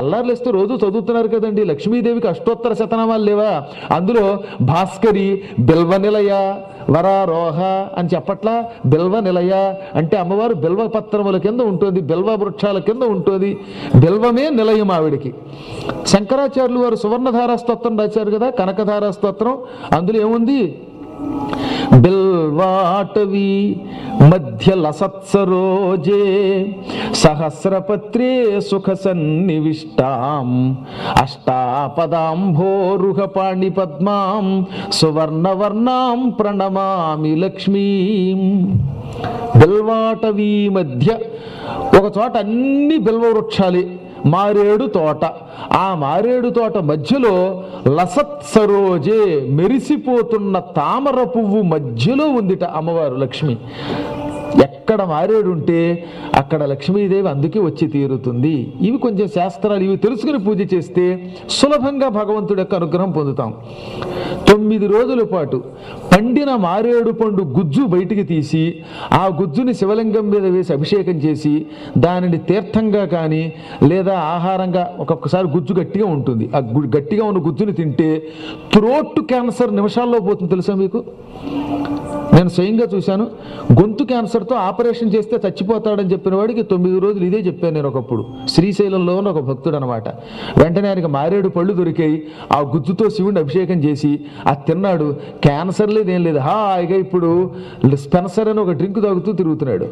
అల్లారులేస్తే రోజు చదువుతున్నారు కదండి లక్ష్మీదేవికి అష్టోత్తర శతనామాలు లేవా అందులో భాస్కరి బిల్వ నిలయ వరారోహ అని చెప్పట్లా బిల్వ నిలయ అంటే అమ్మవారు బిల్వ పత్రముల కింద ఉంటుంది బిల్వ వృక్షాల కింద ఉంటుంది బిల్వమే నిలయం ఆవిడికి శంకరాచార్యులు వారు సువర్ణధారా స్తోత్రం రాశారు కదా కనకధారా స్తోత్రం అందులో ఏముంది బిల్వాటవి మధ్య లసత్సరోజే సహస్రపత్రే సుఖ సన్నివిష్టాం అష్టాపదాంభోరుహ పాణి పద్మాం సువర్ణవర్ణాం ప్రణమామి లక్ష్మీం బిల్వాటవి మధ్య ఒక చోట అన్ని బిల్వ వృక్షాలే మారేడు తోట ఆ మారేడు తోట మధ్యలో లసత్ సరోజే మెరిసిపోతున్న తామర పువ్వు మధ్యలో ఉందిట అమ్మవారు లక్ష్మి ఎక్కడ మారేడు ఉంటే అక్కడ లక్ష్మీదేవి అందుకే వచ్చి తీరుతుంది ఇవి కొంచెం శాస్త్రాలు ఇవి తెలుసుకుని పూజ చేస్తే సులభంగా భగవంతుడి యొక్క అనుగ్రహం పొందుతాం తొమ్మిది రోజుల పాటు పండిన మారేడు పండు గుజ్జు బయటికి తీసి ఆ గుజ్జుని శివలింగం మీద వేసి అభిషేకం చేసి దానిని తీర్థంగా కానీ లేదా ఆహారంగా ఒక్కొక్కసారి గుజ్జు గట్టిగా ఉంటుంది ఆ గు- గట్టిగా ఉన్న గుజ్జుని తింటే త్రోట్ క్యాన్సర్ నిమిషాల్లో పోతుంది తెలుసా మీకు నేను స్వయంగా చూశాను గొంతు క్యాన్సర్తో ఆపరేషన్ చేస్తే చచ్చిపోతాడని చెప్పిన వాడికి తొమ్మిది రోజులు ఇదే చెప్పాను నేను ఒకప్పుడు శ్రీశైలంలో ఉన్న ఒక భక్తుడు అనమాట వెంటనే ఆయనకి మారేడు పళ్ళు దొరికాయి ఆ గుజ్జుతో శివుడిని అభిషేకం చేసి అది తిన్నాడు క్యాన్సర్ లేదు ఏం లేదు హాయిగా ఇప్పుడు స్పెన్సర్ అని ఒక డ్రింక్ తాగుతూ తిరుగుతున్నాడు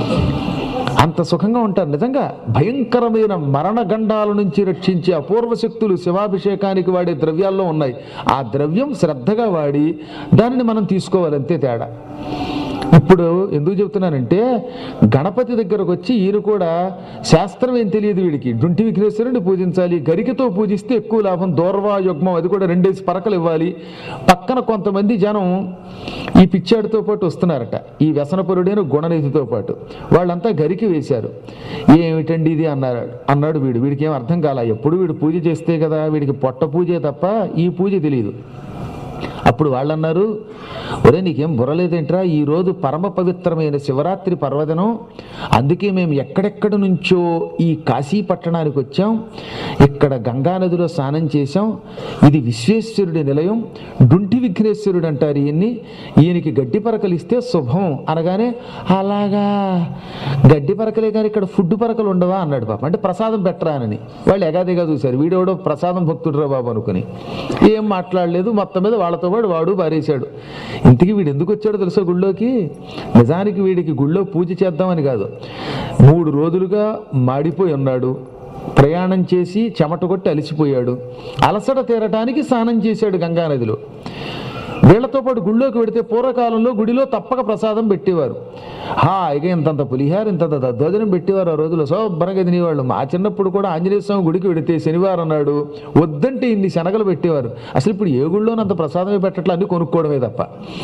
అంత సుఖంగా ఉంటారు నిజంగా భయంకరమైన మరణగండాల నుంచి రక్షించే అపూర్వ శక్తులు శివాభిషేకానికి వాడే ద్రవ్యాల్లో ఉన్నాయి ఆ ద్రవ్యం శ్రద్ధగా వాడి దానిని మనం తీసుకోవాలి అంతే తేడా ఇప్పుడు ఎందుకు చెప్తున్నానంటే గణపతి దగ్గరకు వచ్చి ఈయన కూడా శాస్త్రం ఏం తెలియదు వీడికి డుంటి విఘ్నేశ్వరుని పూజించాలి గరికతో పూజిస్తే ఎక్కువ లాభం దూర్వా యుగ్మం అది కూడా రెండేసి పరకలు ఇవ్వాలి పక్కన కొంతమంది జనం ఈ పిచ్చాడితో పాటు వస్తున్నారట ఈ వ్యసనపరుడైన గుణనిధితో పాటు వాళ్ళంతా గరికి వేశారు ఏమిటండి ఇది అన్నారు అన్నాడు వీడు వీడికి ఏం అర్థం కాల ఎప్పుడు వీడు పూజ చేస్తే కదా వీడికి పొట్ట పూజే తప్ప ఈ పూజ తెలియదు అప్పుడు వాళ్ళు అన్నారు ఒరే నీకేం బుర్రలేదేంట్రా ఈరోజు పరమ పవిత్రమైన శివరాత్రి పర్వదినం అందుకే మేము ఎక్కడెక్కడి నుంచో ఈ కాశీ పట్టణానికి వచ్చాం ఇక్కడ గంగానదిలో స్నానం చేశాం ఇది విశ్వేశ్వరుడి నిలయం డుంటి విఘ్నేశ్వరుడు అంటారు ఈయన్ని ఈయనకి గడ్డి పరకలు ఇస్తే శుభం అనగానే అలాగా గడ్డి పరకలే కానీ ఇక్కడ ఫుడ్ పరకలు ఉండవా అన్నాడు పాప అంటే ప్రసాదం పెట్టరా అని వాళ్ళు ఎగాదిగా చూశారు వీడెవడో ప్రసాదం భక్తుడురా బాబు అనుకుని ఏం మాట్లాడలేదు మొత్తం మీద వాళ్ళతో పాటు వాడు బారేశాడు ఇంతకీ వీడు ఎందుకు వచ్చాడో తెలుసా గుళ్ళోకి నిజానికి వీడికి గుళ్ళో పూజ చేద్దామని కాదు మూడు రోజులుగా మాడిపోయి ఉన్నాడు ప్రయాణం చేసి చెమట కొట్టి అలసిపోయాడు అలసట తీరటానికి స్నానం చేశాడు గంగానదిలో వీళ్లతో పాటు గుళ్ళోకి వెడితే పూర్వకాలంలో గుడిలో తప్పక ప్రసాదం పెట్టేవారు హాయిగా ఇంతంత పులిహార ఇంతంత దద్దోజనం పెట్టేవారు ఆ రోజుల్లో శుభ్రంగా తినేవాళ్ళు మా చిన్నప్పుడు కూడా ఆంజనేయ స్వామి గుడికి వెడితే శనివారం నాడు వద్దంటే ఇన్ని శనగలు పెట్టేవారు అసలు ఇప్పుడు ఏ గుళ్ళోనంత ప్రసాదమే పెట్టట్లా అన్ని కొనుక్కోవడమే తప్ప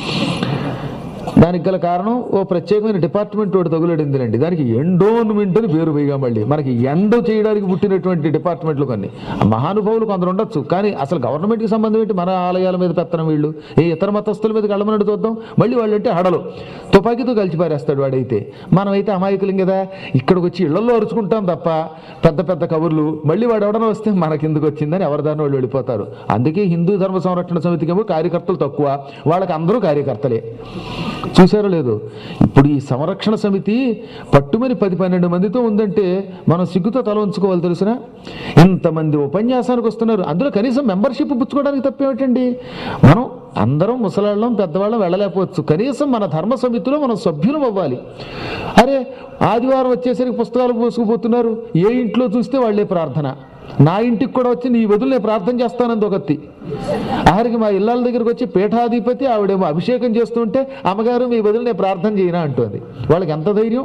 దానికి గల కారణం ఓ ప్రత్యేకమైన డిపార్ట్మెంట్ ఒకటి తగులడిందిలేండి దానికి ఎండోన్మెంట్ అని పేరు పైగా మళ్ళీ మనకి ఎండ చేయడానికి పుట్టినటువంటి డిపార్ట్మెంట్లు కొన్ని మహానుభావులు కొందరు ఉండొచ్చు కానీ అసలు గవర్నమెంట్కి సంబంధం ఏంటి మన ఆలయాల మీద పెత్తనం వీళ్ళు ఏ ఇతర మతస్థుల మీద కళ్ళమన్నట్టు చూద్దాం మళ్ళీ వాళ్ళు అంటే హడలు తుపాకీతో కలిసి పారేస్తాడు వాడైతే మనమైతే అమాయకులం కదా ఇక్కడికి వచ్చి ఇళ్లలో అరుచుకుంటాం తప్ప పెద్ద పెద్ద కబుర్లు మళ్ళీ వాడు ఎవడన్నా వస్తే మనకి ఎందుకు వచ్చిందని ఎవరిదాన్ని వాళ్ళు వెళ్ళిపోతారు అందుకే హిందూ ధర్మ సంరక్షణ సమితికి ఏమో కార్యకర్తలు తక్కువ వాళ్ళకి అందరూ కార్యకర్తలే చూసారో లేదు ఇప్పుడు ఈ సంరక్షణ సమితి పట్టుమని పది పన్నెండు మందితో ఉందంటే మనం సిగ్గుతో తల ఉంచుకోవాలి తెలిసిన ఇంతమంది ఉపన్యాసానికి వస్తున్నారు అందులో కనీసం మెంబర్షిప్ పుచ్చుకోవడానికి తప్పేమిటండి మనం అందరం ముసలాళ్ళం పెద్దవాళ్ళం వెళ్ళలేకపోవచ్చు కనీసం మన ధర్మ సమితిలో మనం సభ్యులం అవ్వాలి అరే ఆదివారం వచ్చేసరికి పుస్తకాలు పోసుకుపోతున్నారు ఏ ఇంట్లో చూస్తే వాళ్ళే ప్రార్థన నా ఇంటికి కూడా వచ్చి నీ వదులు నేను ప్రార్థన చేస్తానంది ఒకత్తి ఆఖరికి మా ఇళ్ళ దగ్గరికి వచ్చి పీఠాధిపతి ఆవిడేమో అభిషేకం చేస్తుంటే అమ్మగారు మీ బదులు నేను ప్రార్థన చేయనా అంటుంది వాళ్ళకి ఎంత ధైర్యం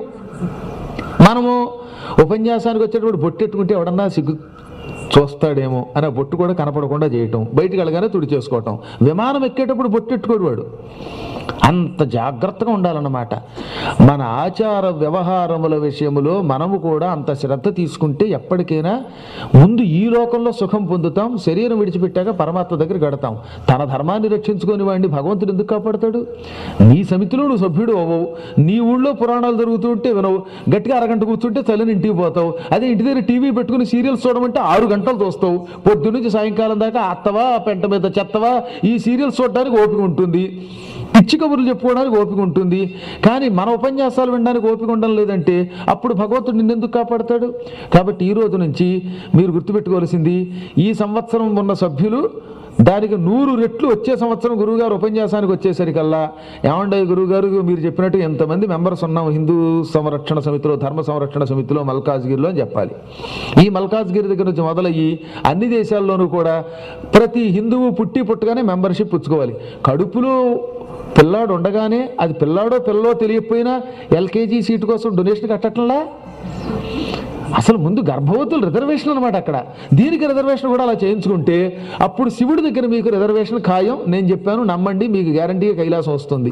మనము ఉపన్యాసానికి వచ్చేటప్పుడు బొట్టెట్టుకుంటే ఎవడన్నా సిగ్గు చూస్తాడేమో అని ఆ బొట్టు కూడా కనపడకుండా చేయటం బయటికి వెళ్ళగానే తుడి చేసుకోవటం విమానం ఎక్కేటప్పుడు బొట్టెట్టుకోడు వాడు అంత జాగ్రత్తగా ఉండాలన్నమాట మన ఆచార వ్యవహారముల విషయములో మనము కూడా అంత శ్రద్ధ తీసుకుంటే ఎప్పటికైనా ముందు ఈ లోకంలో సుఖం పొందుతాం శరీరం విడిచిపెట్టాక పరమాత్మ దగ్గర గడతాం తన ధర్మాన్ని రక్షించుకొని వాడిని భగవంతుడు ఎందుకు కాపాడతాడు నీ సమితిలో నువ్వు సభ్యుడు అవ్వవు నీ ఊళ్ళో పురాణాలు జరుగుతుంటే వినవు గట్టిగా అరగంట కూర్చుంటే చల్లని ఇంటికి పోతావు అదే ఇంటి దగ్గర టీవీ పెట్టుకుని సీరియల్స్ చూడమంటే ఆరు గంటలు చూస్తావు పొద్దు నుంచి సాయంకాలం దాకా అత్తవా పెంట మీద చెత్తవా ఈ సీరియల్స్ చూడడానికి ఓపిక ఉంటుంది పిచ్చి కబుర్లు చెప్పుకోవడానికి ఓపిక ఉంటుంది కానీ మన ఉపన్యాసాలు వినడానికి ఓపిక ఉండడం లేదంటే అప్పుడు భగవంతుడు నిన్నెందుకు కాపాడతాడు కాబట్టి ఈ రోజు నుంచి మీరు గుర్తుపెట్టుకోవాల్సింది ఈ సంవత్సరం ఉన్న సభ్యులు దానికి నూరు రెట్లు వచ్చే సంవత్సరం గురువుగారు ఉపన్యాసానికి వచ్చేసరికల్లా ఏమండే గురువుగారు మీరు చెప్పినట్టు ఎంతమంది మెంబర్స్ ఉన్నాం హిందూ సంరక్షణ సమితిలో ధర్మ సంరక్షణ సమితిలో మల్కాజ్గిరిలో అని చెప్పాలి ఈ మల్కాజ్గిరి దగ్గర నుంచి మొదలయ్యి అన్ని దేశాల్లోనూ కూడా ప్రతి హిందువు పుట్టి పుట్టగానే మెంబర్షిప్ పుచ్చుకోవాలి కడుపులో పిల్లాడు ఉండగానే అది పిల్లాడో పిల్లలో తెలియకపోయినా ఎల్కేజీ సీటు కోసం డొనేషన్ కట్టట్లా అసలు ముందు గర్భవతులు రిజర్వేషన్ అనమాట అక్కడ దీనికి రిజర్వేషన్ కూడా అలా చేయించుకుంటే అప్పుడు శివుడి దగ్గర మీకు రిజర్వేషన్ ఖాయం నేను చెప్పాను నమ్మండి మీకు గ్యారంటీగా కైలాసం వస్తుంది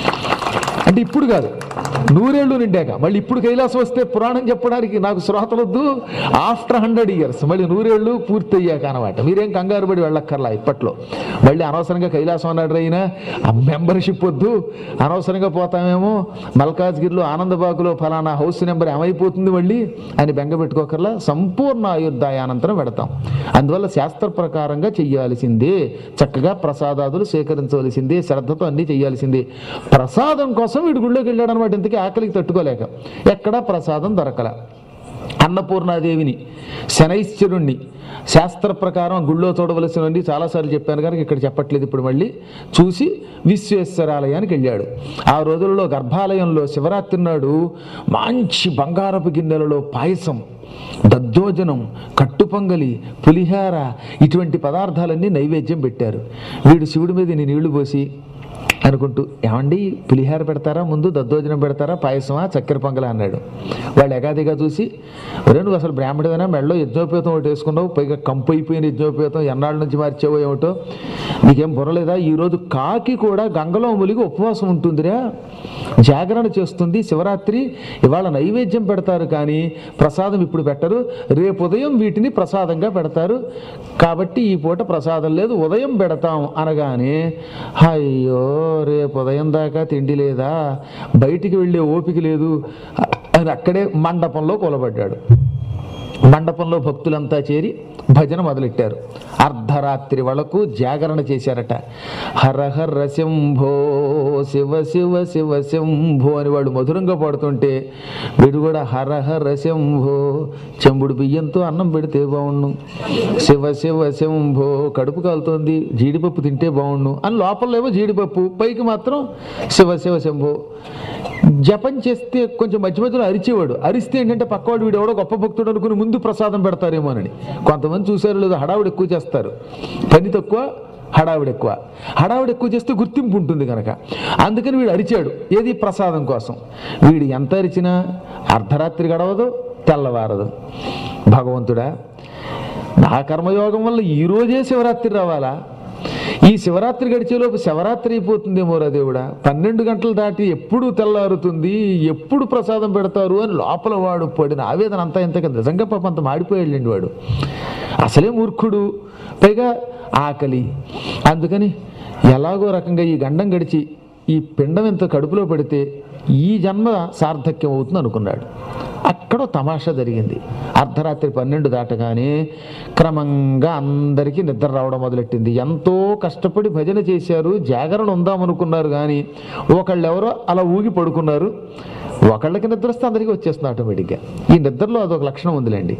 అంటే ఇప్పుడు కాదు నూరేళ్ళు నిండాక మళ్ళీ ఇప్పుడు కైలాసం వస్తే పురాణం చెప్పడానికి నాకు శ్రోతలొద్దు ఆఫ్టర్ హండ్రెడ్ ఇయర్స్ మళ్ళీ నూరేళ్ళు పూర్తయ్యాక అనమాట మీరేం కంగారు పడి వెళ్ళక్కర్లా ఇప్పట్లో మళ్ళీ అనవసరంగా కైలాసం అన్నాడు అయినా ఆ మెంబర్షిప్ వద్దు అనవసరంగా పోతామేమో మల్కాజ్గిరిలో ఆనందబాగులో ఫలానా హౌస్ నెంబర్ ఏమైపోతుంది మళ్ళీ అని బెంగ పెట్టుకోకర్లా సంపూర్ణ ఆయుర్దాయానంతరం పెడతాం అందువల్ల శాస్త్ర ప్రకారంగా చెయ్యాల్సిందే చక్కగా ప్రసాదాదులు సేకరించవలసిందే శ్రద్ధతో అన్నీ చేయాల్సిందే ప్రసాదం కోసం వీడు గుళ్ళోకి వెళ్ళాడు అనమాట ఇంతకీ ఆకలికి తట్టుకోలేక ఎక్కడా ప్రసాదం దొరకల అన్నపూర్ణాదేవిని శనైశ్వరుణ్ణి శాస్త్ర ప్రకారం గుళ్ళో చూడవలసినవి చాలాసార్లు చెప్పాను కనుక ఇక్కడ చెప్పట్లేదు ఇప్పుడు మళ్ళీ చూసి విశ్వేశ్వరాలయానికి వెళ్ళాడు ఆ రోజుల్లో గర్భాలయంలో శివరాత్రి నాడు మంచి బంగారపు గిన్నెలలో పాయసం దద్దోజనం కట్టుపొంగలి పులిహార ఇటువంటి పదార్థాలన్నీ నైవేద్యం పెట్టారు వీడు శివుడి మీద నీ నీళ్లు పోసి అనుకుంటూ ఏమండి పులిహార పెడతారా ముందు దద్దోజనం పెడతారా పాయసమా చక్కెర పొంగల అన్నాడు వాళ్ళు ఎగాదిగా చూసి ఒరే నువ్వు అసలు బ్రాహ్మడివైనా మెడలో యజ్ఞోపేతం ఒకటి వేసుకున్నావు పైగా కంపు అయిపోయిన యజ్ఞోపేతం ఎన్నాళ్ళ నుంచి మార్చావో ఏమిటో నీకేం బుర్రలేదా ఈరోజు కాకి కూడా గంగలో ములిగి ఉపవాసం ఉంటుందిరా జాగరణ చేస్తుంది శివరాత్రి ఇవాళ నైవేద్యం పెడతారు కానీ ప్రసాదం ఇప్పుడు పెట్టరు రేపు ఉదయం వీటిని ప్రసాదంగా పెడతారు కాబట్టి ఈ పూట ప్రసాదం లేదు ఉదయం పెడతాం అనగానే అయ్యో రేపు ఉదయం దాకా తిండి లేదా బయటికి వెళ్ళే ఓపిక లేదు అని అక్కడే మండపంలో కూలబడ్డాడు మండపంలో భక్తులంతా చేరి భజన మొదలెట్టారు అర్ధరాత్రి వరకు జాగరణ చేశారట హర హర శంభో శివ శివ శివ శంభో అని వాడు మధురంగా పాడుతుంటే వీడు కూడా హర హర శంభో చెంబుడు బియ్యంతో అన్నం పెడితే బాగుండు శివ శివ శంభో కడుపు కాలుతోంది జీడిపప్పు తింటే బాగుండు అని లోపలేమో జీడిపప్పు పైకి మాత్రం శివ శివ శంభో జపం చేస్తే కొంచెం మధ్య మధ్యలో అరిచేవాడు అరిస్తే ఏంటంటే పక్కవాడు వీడు ఎవడో గొప్ప భక్తుడు అనుకుని ముందు ప్రసాదం పెడతారేమోనని కొంతమంది చూసారు లేదు హడావుడు ఎక్కువ చేస్తారు పని తక్కువ హడావుడు ఎక్కువ హడావుడు ఎక్కువ చేస్తే గుర్తింపు ఉంటుంది కనుక అందుకని వీడు అరిచాడు ఏది ప్రసాదం కోసం వీడు ఎంత అరిచినా అర్ధరాత్రి గడవదు తెల్లవారదు భగవంతుడా నా కర్మయోగం వల్ల ఈ రోజే శివరాత్రి రావాలా ఈ శివరాత్రి గడిచేలోపు శివరాత్రి అయిపోతుందేమో రా దేవుడా పన్నెండు గంటలు దాటి ఎప్పుడు తెల్లారుతుంది ఎప్పుడు ప్రసాదం పెడతారు అని లోపల వాడు పడిన ఆవేదన అంతా ఇంత కదా. నిజంగా పాప అంత మాడిపోయాడండి వాడు అసలే మూర్ఖుడు పైగా ఆకలి అందుకని ఎలాగో రకంగా ఈ గండం గడిచి ఈ పిండం ఎంత కడుపులో పెడితే ఈ జన్మ సార్థక్యం అవుతుంది అనుకున్నాడు అక్కడ తమాషా జరిగింది అర్ధరాత్రి పన్నెండు దాటగానే క్రమంగా అందరికీ నిద్ర రావడం మొదలెట్టింది ఎంతో కష్టపడి భజన చేశారు జాగరణ ఉందామనుకున్నారు కానీ ఒకళ్ళెవరో అలా ఊగి పడుకున్నారు ఒకళ్ళకి నిద్ర వస్తే అందరికీ వచ్చేస్తుంది ఆటోమేటిక్గా ఈ నిద్రలో అదొక లక్షణం ఉందిలేండి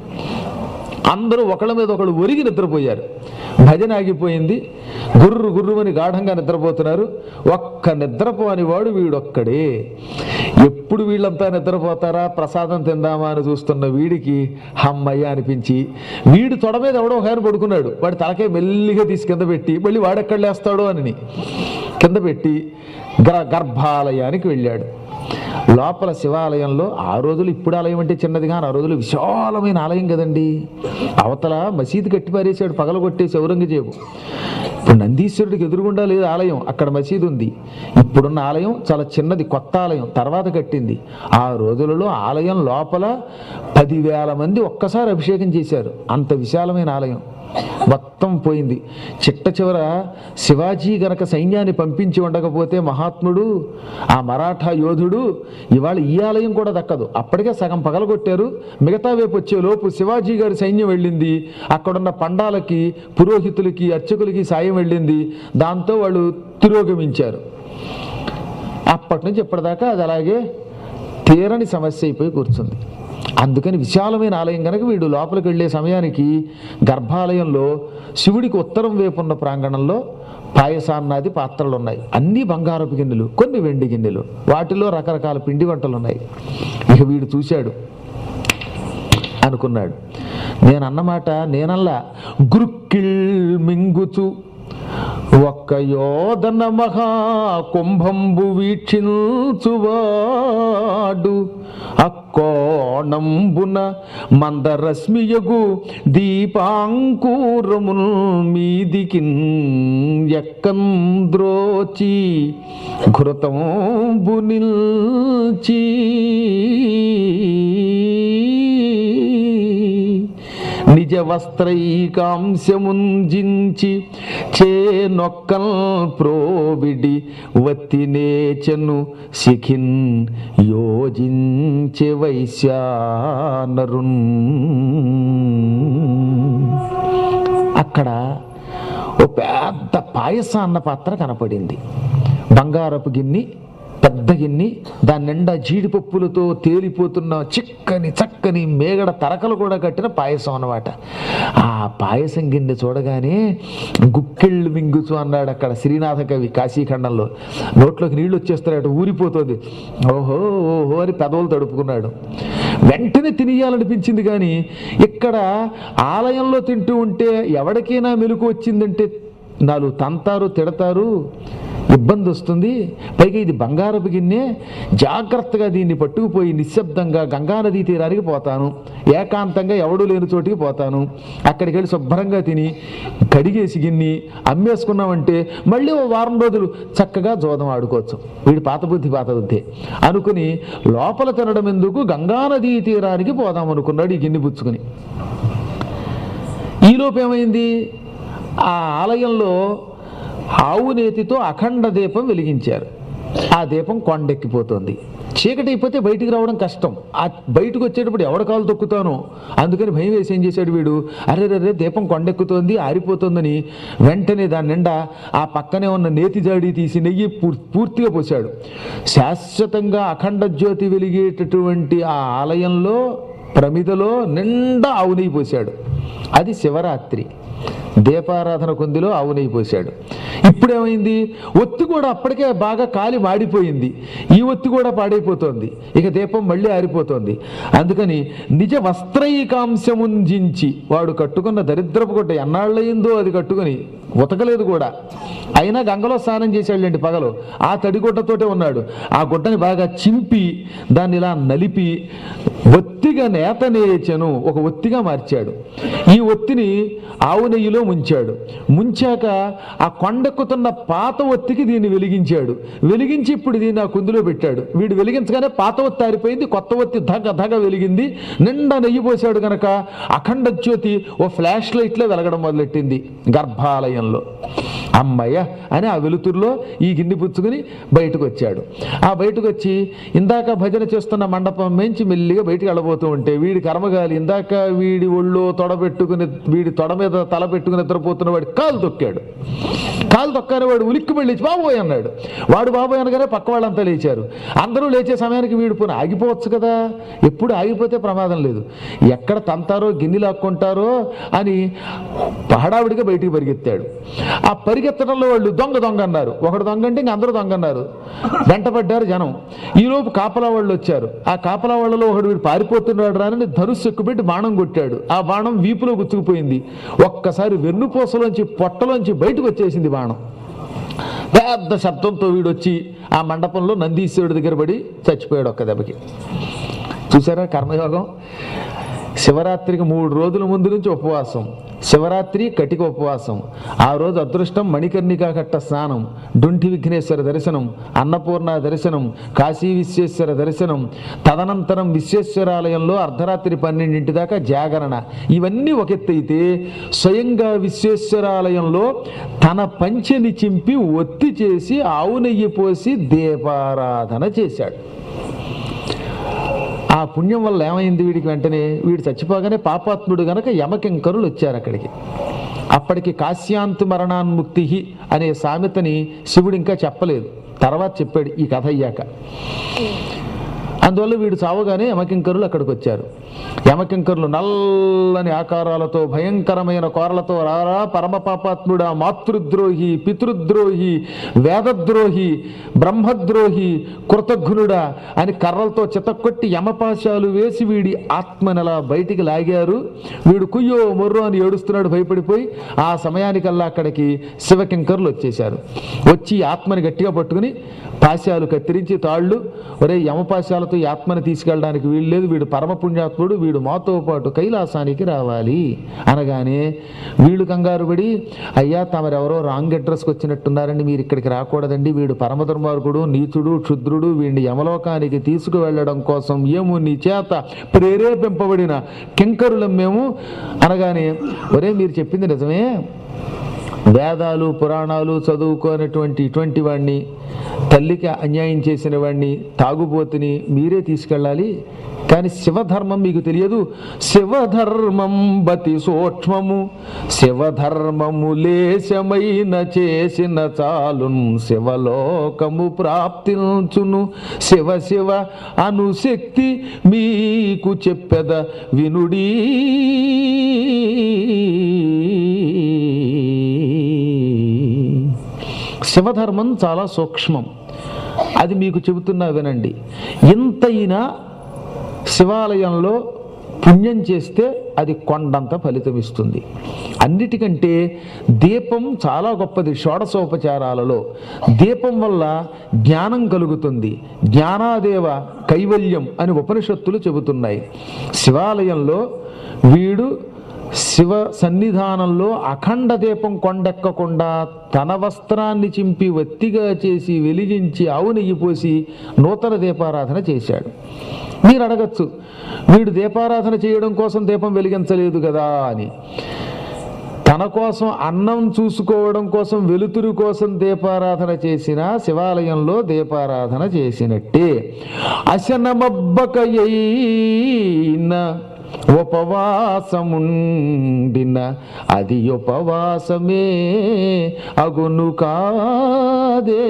అందరూ ఒకళ్ళ మీద ఒకళ్ళు ఒరిగి నిద్రపోయారు భజన ఆగిపోయింది గుర్రు గుర్రుమని గాఢంగా నిద్రపోతున్నారు ఒక్క నిద్రపోని వాడు వీడొక్కడే ఎప్పుడు వీళ్ళంతా నిద్రపోతారా ప్రసాదం తిందామా అని చూస్తున్న వీడికి హమ్మయ్య అనిపించి వీడు తొడ మీద ఎవడో ఒక ఆయన పడుకున్నాడు వాడి తలకే మెల్లిగా తీసి కింద పెట్టి మళ్ళీ వాడెక్కడ లేస్తాడో అని కింద పెట్టి గర్ గర్భాలయానికి వెళ్ళాడు లోపల శివాలయంలో ఆ రోజులు ఇప్పుడు ఆలయం అంటే చిన్నది కానీ ఆ రోజులు విశాలమైన ఆలయం కదండి అవతల మసీదు కట్టి పారేశాడు పగలగొట్టేసి ఔరంగజేబు ఇప్పుడు నందీశ్వరుడికి ఎదురుగుండా లేదు ఆలయం అక్కడ మసీదు ఉంది ఇప్పుడున్న ఆలయం చాలా చిన్నది కొత్త ఆలయం తర్వాత కట్టింది ఆ రోజులలో ఆలయం లోపల పదివేల మంది ఒక్కసారి అభిషేకం చేశారు అంత విశాలమైన ఆలయం మొత్తం పోయింది చిట్ట చివర శివాజీ గనక సైన్యాన్ని పంపించి ఉండకపోతే మహాత్ముడు ఆ మరాఠా యోధుడు ఇవాళ ఈ ఆలయం కూడా దక్కదు అప్పటికే సగం పగలగొట్టారు మిగతా వైపు వచ్చే లోపు శివాజీ గారి సైన్యం వెళ్ళింది అక్కడున్న పండాలకి పురోహితులకి అర్చకులకి సాయం వెళ్ళింది దాంతో వాళ్ళు తిరోగమించారు అప్పటి నుంచి ఇప్పటిదాకా అది అలాగే తీరని సమస్య అయిపోయి కూర్చుంది అందుకని విశాలమైన ఆలయం కనుక వీడు లోపలికి వెళ్ళే సమయానికి గర్భాలయంలో శివుడికి ఉత్తరం వైపు ఉన్న ప్రాంగణంలో పాయసాన్నాది పాత్రలు ఉన్నాయి అన్ని బంగారపు గిన్నెలు కొన్ని వెండి గిన్నెలు వాటిలో రకరకాల పిండి వంటలు ఉన్నాయి ఇక వీడు చూశాడు అనుకున్నాడు నేను అన్నమాట నేనల్లా గురుక్కిల్ మింగుచు ఒక్క యోధన మహా కుంభంబు వీక్షించువాడు అక్కోణంబున మందరశ్మియగు దీపాంకూరముల్ మీదికిన్ ఎక్కంద్రోచి ఘృతంబు నిల్చి నిజ వస్త్రైకాంశముంజించి చే నొక్కల్ ప్రోవిడి వత్తినేచను శిఖిన్ యోజించే వైశ్యానరున్ అక్కడ ఓ పెద్ద పాయసాన్న పాత్ర కనపడింది బంగారపు గిన్ని పెద్ద గిన్ని దాని నిండా జీడిపప్పులతో తేలిపోతున్న చిక్కని చక్కని మేగడ తరకలు కూడా కట్టిన పాయసం అన్నమాట ఆ పాయసం గిన్నె చూడగానే గుక్కెళ్ళు మింగుచు అన్నాడు అక్కడ శ్రీనాథ కవి కాశీఖండంలో నోట్లోకి నీళ్లు వచ్చేస్తారట ఊరిపోతుంది ఓహో ఓహో అని పెదవులు తడుపుకున్నాడు వెంటనే తినేయాలనిపించింది కానీ ఇక్కడ ఆలయంలో తింటూ ఉంటే ఎవరికైనా మెలకు వచ్చిందంటే నాలుగు తంతారు తిడతారు ఇబ్బంది వస్తుంది పైగా ఇది బంగారపు గిన్నె జాగ్రత్తగా దీన్ని పట్టుకుపోయి నిశ్శబ్దంగా గంగానదీ తీరానికి పోతాను ఏకాంతంగా ఎవడూ లేని చోటికి పోతాను అక్కడికి వెళ్ళి శుభ్రంగా తిని కడిగేసి గిన్ని అమ్మేసుకున్నామంటే మళ్ళీ ఓ వారం రోజులు చక్కగా జోదం ఆడుకోవచ్చు వీడి పాత బుద్ధి పాత బుద్ధి అనుకుని లోపల తినడం ఎందుకు గంగానదీ తీరానికి పోదాం అనుకున్నాడు ఈ గిన్నె పుచ్చుకుని ఈలోపు ఏమైంది ఆ ఆలయంలో ఆవు నేతితో అఖండ దీపం వెలిగించారు ఆ దీపం కొండెక్కిపోతుంది చీకటి అయిపోతే బయటికి రావడం కష్టం ఆ బయటకు వచ్చేటప్పుడు ఎవడ కాలు తొక్కుతానో అందుకని భయం వేసి ఏం చేశాడు వీడు అరే రే దీపం కొండెక్కుతోంది ఆరిపోతుందని వెంటనే దాని నిండా ఆ పక్కనే ఉన్న నేతి జాడి తీసి నెయ్యి పూర్- పూర్తిగా పోశాడు శాశ్వతంగా అఖండ జ్యోతి వెలిగేటటువంటి ఆ ఆలయంలో ప్రమిదలో నిండా ఆవు నెయ్యి పోశాడు అది శివరాత్రి దీపారాధన కుందిలో ఆవు నెయ్యి పోశాడు ఇప్పుడేమైంది ఒత్తి కూడా అప్పటికే బాగా కాలి మాడిపోయింది ఈ ఒత్తి కూడా పాడైపోతోంది ఇక దీపం మళ్ళీ ఆరిపోతోంది అందుకని నిజ వస్త్రైకాంశముంజించి వాడు కట్టుకున్న దరిద్రపు గుడ్డ ఎన్నాళ్ళయిందో అది కట్టుకుని ఉతకలేదు కూడా అయినా గంగలో స్నానం చేశాడులేండి పగలు ఆ తడిగుడ్డతోటే ఉన్నాడు ఆ గుడ్డని బాగా చింపి దాన్ని ఇలా నలిపి ఒత్తిగా నేత నేచెను ఒక ఒత్తిగా మార్చాడు ఈ ఒత్తిని ఆవు నెయ్యిలో ముంచాడు ముంచాక ఆ కొండెక్కుతున్న పాత ఒత్తికి దీన్ని వెలిగించాడు వెలిగించి ఇప్పుడు దీన్ని ఆ కుందులో పెట్టాడు వీడు వెలిగించగానే పాత ఒత్తి ఆరిపోయింది కొత్త ఒత్తి ధగ ధగ వెలిగింది నిండా నెయ్యి పోసాడు గనక అఖండ జ్యోతి ఓ ఫ్లాష్ లైట్లో వెలగడం మొదలెట్టింది గర్భాలయంలో అమ్మయ్య అని ఆ వెలుతురులో ఈ గిన్నె పుచ్చుకుని బయటకు వచ్చాడు ఆ బయటకు వచ్చి ఇందాక భజన చేస్తున్న మండపం మేంచి మెల్లిగా బయటికి వెళ్ళబోతూ ఉంటే వీడి కర్మగాలి ఇందాక వీడి ఒళ్ళో తొడ పెట్టుకుని వీడి తొడ మీద తల పెట్టుకుని నిద్రపోతున్న వాడి కాలు తొక్కాడు కాలు తొక్కారు వాడు ఉలిక్కి వెళ్ళి బాబోయ్ అన్నాడు వాడు బాబోయ్ అనగానే పక్క వాళ్ళంతా లేచారు అందరూ లేచే సమయానికి వీడు పోనీ ఆగిపోవచ్చు కదా ఎప్పుడు ఆగిపోతే ప్రమాదం లేదు ఎక్కడ తంతారో గిన్నె లాక్కుంటారో అని హడావిడిగా బయటికి పరిగెత్తాడు ఆ పరిగెత్తడంలో వాళ్ళు దొంగ దొంగ అన్నారు ఒకడు దొంగ అంటే ఇంక అందరూ దొంగ అన్నారు వెంటపడ్డారు జనం ఈలోపు కాపలా వాళ్ళు వచ్చారు ఆ కాపలా వాళ్ళలో ఒకడు వీడు పారిపోతున్నాడు రాని ధనుస్సు ఎక్కుపెట్టి బాణం కొట్టాడు ఆ బాణం వీపులో గుచ్చుకుపోయింది ఒక్కసారి వెన్నుపూసలోంచి పొట్టలోంచి బయటకు వచ్చేసింది బాణం పెద్ద శబ్దంతో వీడు వచ్చి ఆ మండపంలో నందీశ్వరుడి దగ్గర పడి చచ్చిపోయాడు ఒక్క దెబ్బకి చూసారా కర్మయోగం శివరాత్రికి మూడు రోజుల ముందు నుంచి ఉపవాసం శివరాత్రి కటిక ఉపవాసం ఆ రోజు అదృష్టం మణికర్ణికా కట్ట స్నానం డుంఠి విఘ్నేశ్వర దర్శనం అన్నపూర్ణ దర్శనం కాశీ విశ్వేశ్వర దర్శనం తదనంతరం విశ్వేశ్వరాలయంలో అర్ధరాత్రి పన్నెండింటి దాకా జాగరణ ఇవన్నీ ఒక ఎత్తు అయితే స్వయంగా విశ్వేశ్వరాలయంలో తన పంచెని చింపి ఒత్తి చేసి ఆవు నెయ్యి పోసి దీపారాధన చేశాడు ఆ పుణ్యం వల్ల ఏమైంది వీడికి వెంటనే వీడు చచ్చిపోగానే పాపాత్ముడు గనక యమకింకరులు వచ్చారు అక్కడికి అప్పటికి కాశ్యాంతు మరణాన్ముక్తి అనే సామెతని శివుడు ఇంకా చెప్పలేదు తర్వాత చెప్పాడు ఈ కథ అయ్యాక అందువల్ల వీడు చావగానే యమకింకరులు అక్కడికి వచ్చారు యమకింకరులు నల్లని ఆకారాలతో భయంకరమైన కోరలతో రారా పరమ పాపాత్ముడా మాతృద్రోహి పితృద్రోహి వేదద్రోహి బ్రహ్మద్రోహి కృతఘ్నుడా అని కర్రలతో చితక్కొట్టి యమపాశాలు వేసి వీడి ఆత్మనలా బయటికి లాగారు వీడు కుయ్యో మొర్రో అని ఏడుస్తున్నాడు భయపడిపోయి ఆ సమయానికల్లా అక్కడికి శివకింకరులు వచ్చేశారు వచ్చి ఈ ఆత్మని గట్టిగా పట్టుకుని పాశాలు కత్తిరించి తాళ్ళు ఒరే యమపాశాలతో ఈ ఆత్మని తీసుకెళ్ళడానికి వీలు లేదు వీడు పరమ పుణ్యాత్ముడు వీడు మాతో పాటు కైలాసానికి రావాలి అనగానే వీళ్ళు కంగారు పడి అయ్యా తమరెవరో రాంగ్ అడ్రస్కి వచ్చినట్టున్నారండి మీరు ఇక్కడికి రాకూడదండి వీడు పరమ దుర్మార్గుడు నీచుడు క్షుద్రుడు వీడిని యమలోకానికి తీసుకువెళ్ళడం కోసం ఏమో నీ చేత ప్రేరేపింపబడిన కింకరులం మేము అనగానే ఒరే మీరు చెప్పింది నిజమే వేదాలు పురాణాలు చదువుకోనటువంటి ఇటువంటి వాడిని తల్లికి అన్యాయం చేసిన వాడిని తాగుబోతుని మీరే తీసుకెళ్ళాలి కానీ శివధర్మం మీకు తెలియదు శివధర్మం బతి సూక్ష్మము శివధర్మము లేశమైన చేసిన చాలున్ శివలోకము ప్రాప్తించును శివ శివ అనుశక్తి మీకు చెప్పెద వినుడీ శివధర్మం చాలా సూక్ష్మం అది మీకు చెబుతున్నా వినండి ఇంతైనా శివాలయంలో పుణ్యం చేస్తే అది కొండంత ఫలితం ఇస్తుంది అన్నిటికంటే దీపం చాలా గొప్పది షోడశోపచారాలలో దీపం వల్ల జ్ఞానం కలుగుతుంది జ్ఞానాదేవ కైవల్యం అని ఉపనిషత్తులు చెబుతున్నాయి శివాలయంలో వీడు శివ సన్నిధానంలో అఖండ దీపం కొండెక్కకుండా తన వస్త్రాన్ని చింపి వత్తిగా చేసి వెలిగించి ఆవు నెయ్యి పోసి నూతన దీపారాధన చేశాడు మీరు అడగచ్చు వీడు దీపారాధన చేయడం కోసం దీపం వెలిగించలేదు కదా అని తన కోసం అన్నం చూసుకోవడం కోసం వెలుతురు కోసం దీపారాధన చేసిన శివాలయంలో దీపారాధన చేసినట్టే అశనమబ్బకయైన ఉపవాసముండిన అది ఉపవాసమే అగును కాదే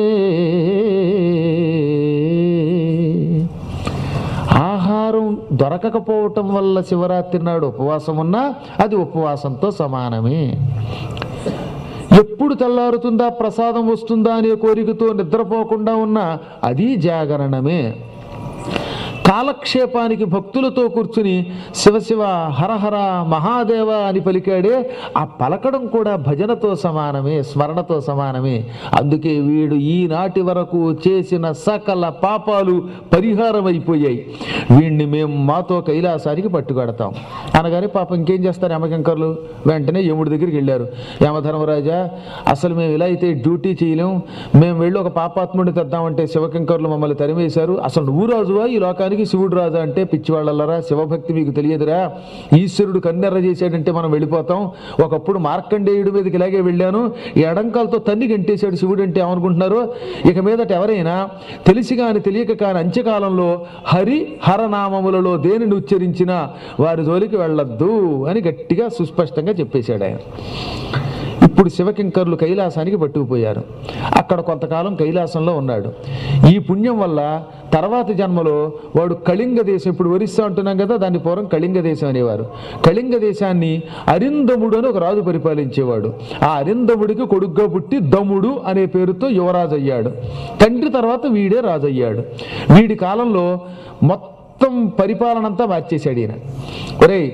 ఆహారం దొరకకపోవటం వల్ల శివరాత్రి నాడు ఉపవాసం ఉన్నా అది ఉపవాసంతో సమానమే ఎప్పుడు తెల్లారుతుందా ప్రసాదం వస్తుందా అనే కోరికతో నిద్రపోకుండా ఉన్నా అది జాగరణమే కాలక్షేపానికి భక్తులతో కూర్చుని శివశివ హరహర మహాదేవ అని పలికాడే ఆ పలకడం కూడా భజనతో సమానమే స్మరణతో సమానమే అందుకే వీడు ఈనాటి వరకు చేసిన సకల పాపాలు పరిహారం అయిపోయాయి వీడిని మేము మాతో కైలాసానికి పట్టుకడతాం అనగానే పాపం ఇంకేం చేస్తారు యమకంకర్లు వెంటనే యముడి దగ్గరికి వెళ్ళారు యమధర్మరాజా అసలు మేము ఇలా అయితే డ్యూటీ చేయలేం మేము వెళ్ళి ఒక పాపాత్ముడిని తెద్దామంటే శివకంకర్లు మమ్మల్ని తరిమేశారు అసలు నువ్వు రాజువా ఈ లోకానికి శివుడు రాజా అంటే పిచ్చివాళ్ళరా శివభక్తి మీకు తెలియదురా ఈశ్వరుడు కన్నెర్ర చేశాడంటే మనం వెళ్ళిపోతాం ఒకప్పుడు మార్కండేయుడి మీదకి ఇలాగే వెళ్ళాను ఈ ఎడంకాలతో తన్ని గంటేశాడు శివుడు అంటే ఏమనుకుంటున్నారు ఇక మీదట ఎవరైనా తెలిసి కాని తెలియక కాని అంత్యకాలంలో హరి హరనామములలో దేనిని ఉచ్చరించినా వారి జోలికి వెళ్ళొద్దు అని గట్టిగా సుస్పష్టంగా చెప్పేశాడు ఆయన ఇప్పుడు శివకింకర్లు కైలాసానికి పట్టుకుపోయారు అక్కడ కొంతకాలం కైలాసంలో ఉన్నాడు ఈ పుణ్యం వల్ల తర్వాత జన్మలో వాడు కళింగ దేశం ఇప్పుడు ఒరిస్సా అంటున్నాం కదా దాన్ని పూర్వం కళింగ దేశం అనేవారు కళింగ దేశాన్ని అరిందముడు అని ఒక రాజు పరిపాలించేవాడు ఆ అరిందముడికి కొడుగ్గా పుట్టి దముడు అనే పేరుతో యువరాజు అయ్యాడు తండ్రి తర్వాత వీడే రాజు అయ్యాడు వీడి కాలంలో మొత్తం పరిపాలన అంతా మార్చేశాడు ఈయన ఒరేయ్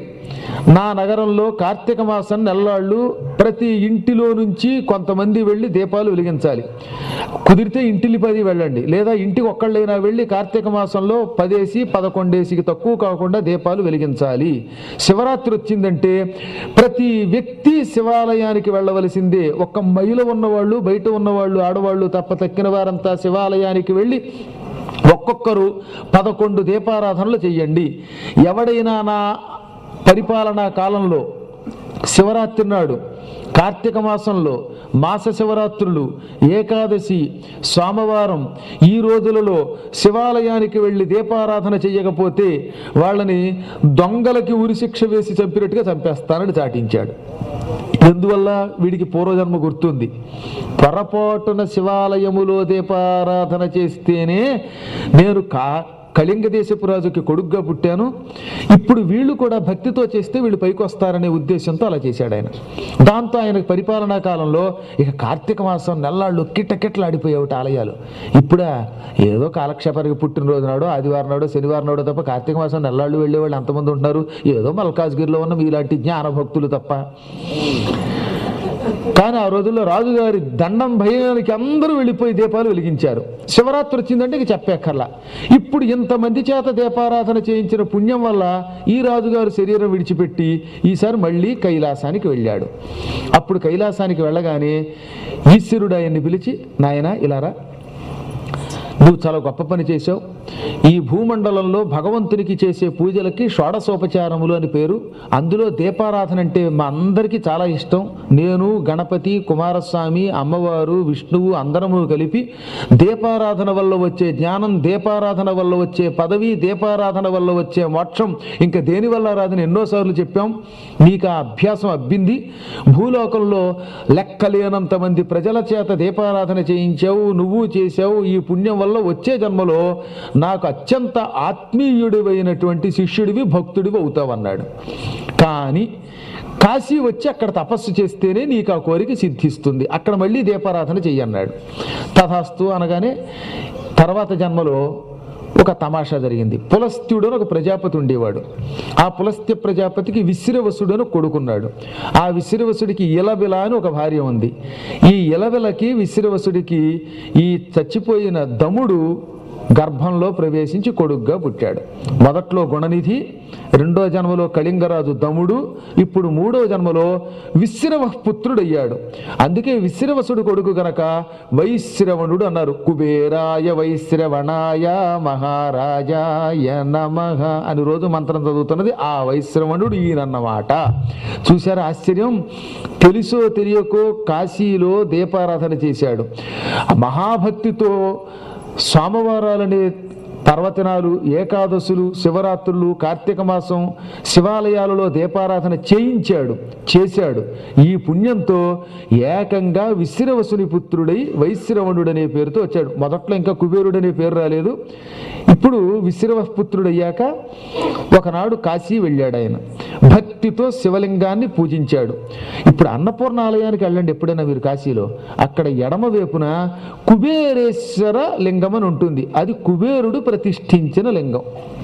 నా నగరంలో కార్తీక మాసం నెల్లాళ్ళు ప్రతి ఇంటిలో నుంచి కొంతమంది వెళ్ళి దీపాలు వెలిగించాలి కుదిరితే ఇంటిలి పది వెళ్ళండి లేదా ఇంటికి ఒక్కళ్ళైనా వెళ్ళి కార్తీక మాసంలో పదేసి పదకొండేసికి తక్కువ కాకుండా దీపాలు వెలిగించాలి శివరాత్రి వచ్చిందంటే ప్రతి వ్యక్తి శివాలయానికి వెళ్ళవలసిందే ఒక్క మైలు ఉన్నవాళ్ళు బయట ఉన్నవాళ్ళు ఆడవాళ్ళు తప్ప తక్కిన వారంతా శివాలయానికి వెళ్ళి ఒక్కొక్కరు పదకొండు దీపారాధనలు చెయ్యండి ఎవడైనా నా పరిపాలనా కాలంలో శివరాత్రి నాడు కార్తీక మాసంలో మాస శివరాత్రులు ఏకాదశి సోమవారం ఈ రోజులలో శివాలయానికి వెళ్ళి దీపారాధన చేయకపోతే వాళ్ళని దొంగలకి ఉరిశిక్ష వేసి చంపినట్టుగా చంపేస్తానని చాటించాడు ఎందువల్ల వీడికి పూర్వజన్మ గుర్తుంది పొరపాటున శివాలయములో దీపారాధన చేస్తేనే నేను కా కళింగ దేశపు రాజుకి కొడుగ్గా పుట్టాను ఇప్పుడు వీళ్ళు కూడా భక్తితో చేస్తే వీళ్ళు పైకి వస్తారనే ఉద్దేశంతో అలా చేశాడు ఆయన దాంతో ఆయన పరిపాలనా కాలంలో ఇక కార్తీక మాసం నెల్లాళ్ళు కిట్టకిట్టలాడిపోయేవి ఆలయాలు ఇప్పుడా ఏదో కాలక్షేపానికి పుట్టినరోజు నాడు ఆదివారం నాడు శనివారం నాడు తప్ప కార్తీక మాసం నెల్లాళ్ళు వెళ్ళేవాళ్ళు ఎంతమంది ఉంటున్నారు ఏదో మల్కాజ్గిరిలో ఉన్న మీలాంటి జ్ఞాన భక్తులు తప్ప కానీ ఆ రోజుల్లో రాజుగారి దండం భయానికి అందరూ వెళ్ళిపోయి దీపాలు వెలిగించారు శివరాత్రి వచ్చిందంటే ఇక చెప్పేక్కర్లా ఇప్పుడు ఇంతమంది చేత దీపారాధన చేయించిన పుణ్యం వల్ల ఈ రాజుగారు శరీరం విడిచిపెట్టి ఈసారి మళ్ళీ కైలాసానికి వెళ్ళాడు అప్పుడు కైలాసానికి వెళ్ళగానే ఈశ్వరుడు ఆయన్ని పిలిచి నాయన ఇలారా నువ్వు చాలా గొప్ప పని చేశావు ఈ భూమండలంలో భగవంతునికి చేసే పూజలకి షోడశోపచారములు అని పేరు అందులో దీపారాధన అంటే మా అందరికీ చాలా ఇష్టం నేను గణపతి కుమారస్వామి అమ్మవారు విష్ణువు అందరము కలిపి దీపారాధన వల్ల వచ్చే జ్ఞానం దీపారాధన వల్ల వచ్చే పదవి దీపారాధన వల్ల వచ్చే మోక్షం ఇంకా దేని వల్ల రాదని ఎన్నోసార్లు చెప్పాం నీకు ఆ అభ్యాసం అబ్బింది భూలోకంలో లెక్కలేనంత మంది ప్రజల చేత దీపారాధన చేయించావు నువ్వు చేశావు ఈ పుణ్యం వల్ల వచ్చే జన్మలో నాకు అత్యంత ఆత్మీయుడివైనటువంటి శిష్యుడివి భక్తుడివి అవుతావన్నాడు కానీ కాశీ వచ్చి అక్కడ తపస్సు చేస్తేనే నీకు ఆ కోరిక సిద్ధిస్తుంది అక్కడ మళ్ళీ దీపారాధన చెయ్యన్నాడు తథాస్తు అనగానే తర్వాత జన్మలో ఒక తమాషా జరిగింది పులస్త్యుడు అని ఒక ప్రజాపతి ఉండేవాడు ఆ పులస్త్య ప్రజాపతికి విశ్రవసుడు అని కొడుకున్నాడు ఆ విశ్రవసుడికి ఇలబిల అని ఒక భార్య ఉంది ఈ ఇలబిలకి విశ్రవసుడికి ఈ చచ్చిపోయిన దముడు గర్భంలో ప్రవేశించి కొడుగ్గా పుట్టాడు మొదట్లో గుణనిధి రెండో జన్మలో కళింగరాజు దముడు ఇప్పుడు మూడో జన్మలో విశ్రవ పుత్రుడయ్యాడు అందుకే విశ్రవసుడు కొడుకు గనక వైశ్రవణుడు అన్నారు కుబేరాయ వైశ్రవణాయ మహారాజాయ నమః అని రోజు మంత్రం చదువుతున్నది ఆ వైశ్రవణుడు ఈయనన్నమాట చూశారు ఆశ్చర్యం తెలుసో తెలియకో కాశీలో దీపారాధన చేశాడు ఆ మహాభక్తితో సోమవారాలనే పర్వదినాలు ఏకాదశులు శివరాత్రులు కార్తీక మాసం శివాలయాలలో దీపారాధన చేయించాడు చేశాడు ఈ పుణ్యంతో ఏకంగా విశ్రవసుని పుత్రుడై వైశ్రవణుడనే పేరుతో వచ్చాడు మొదట్లో ఇంకా కుబేరుడనే పేరు రాలేదు ఇప్పుడు విశ్రవ పుత్రుడయ్యాక ఒకనాడు కాశీ వెళ్ళాడు ఆయన భక్తితో శివలింగాన్ని పూజించాడు ఇప్పుడు అన్నపూర్ణ ఆలయానికి వెళ్ళండి ఎప్పుడైనా మీరు కాశీలో అక్కడ ఎడమ వైపున కుబేరేశ్వర లింగం అని ఉంటుంది అది కుబేరుడు ప్రతిష్ఠించిన లింగం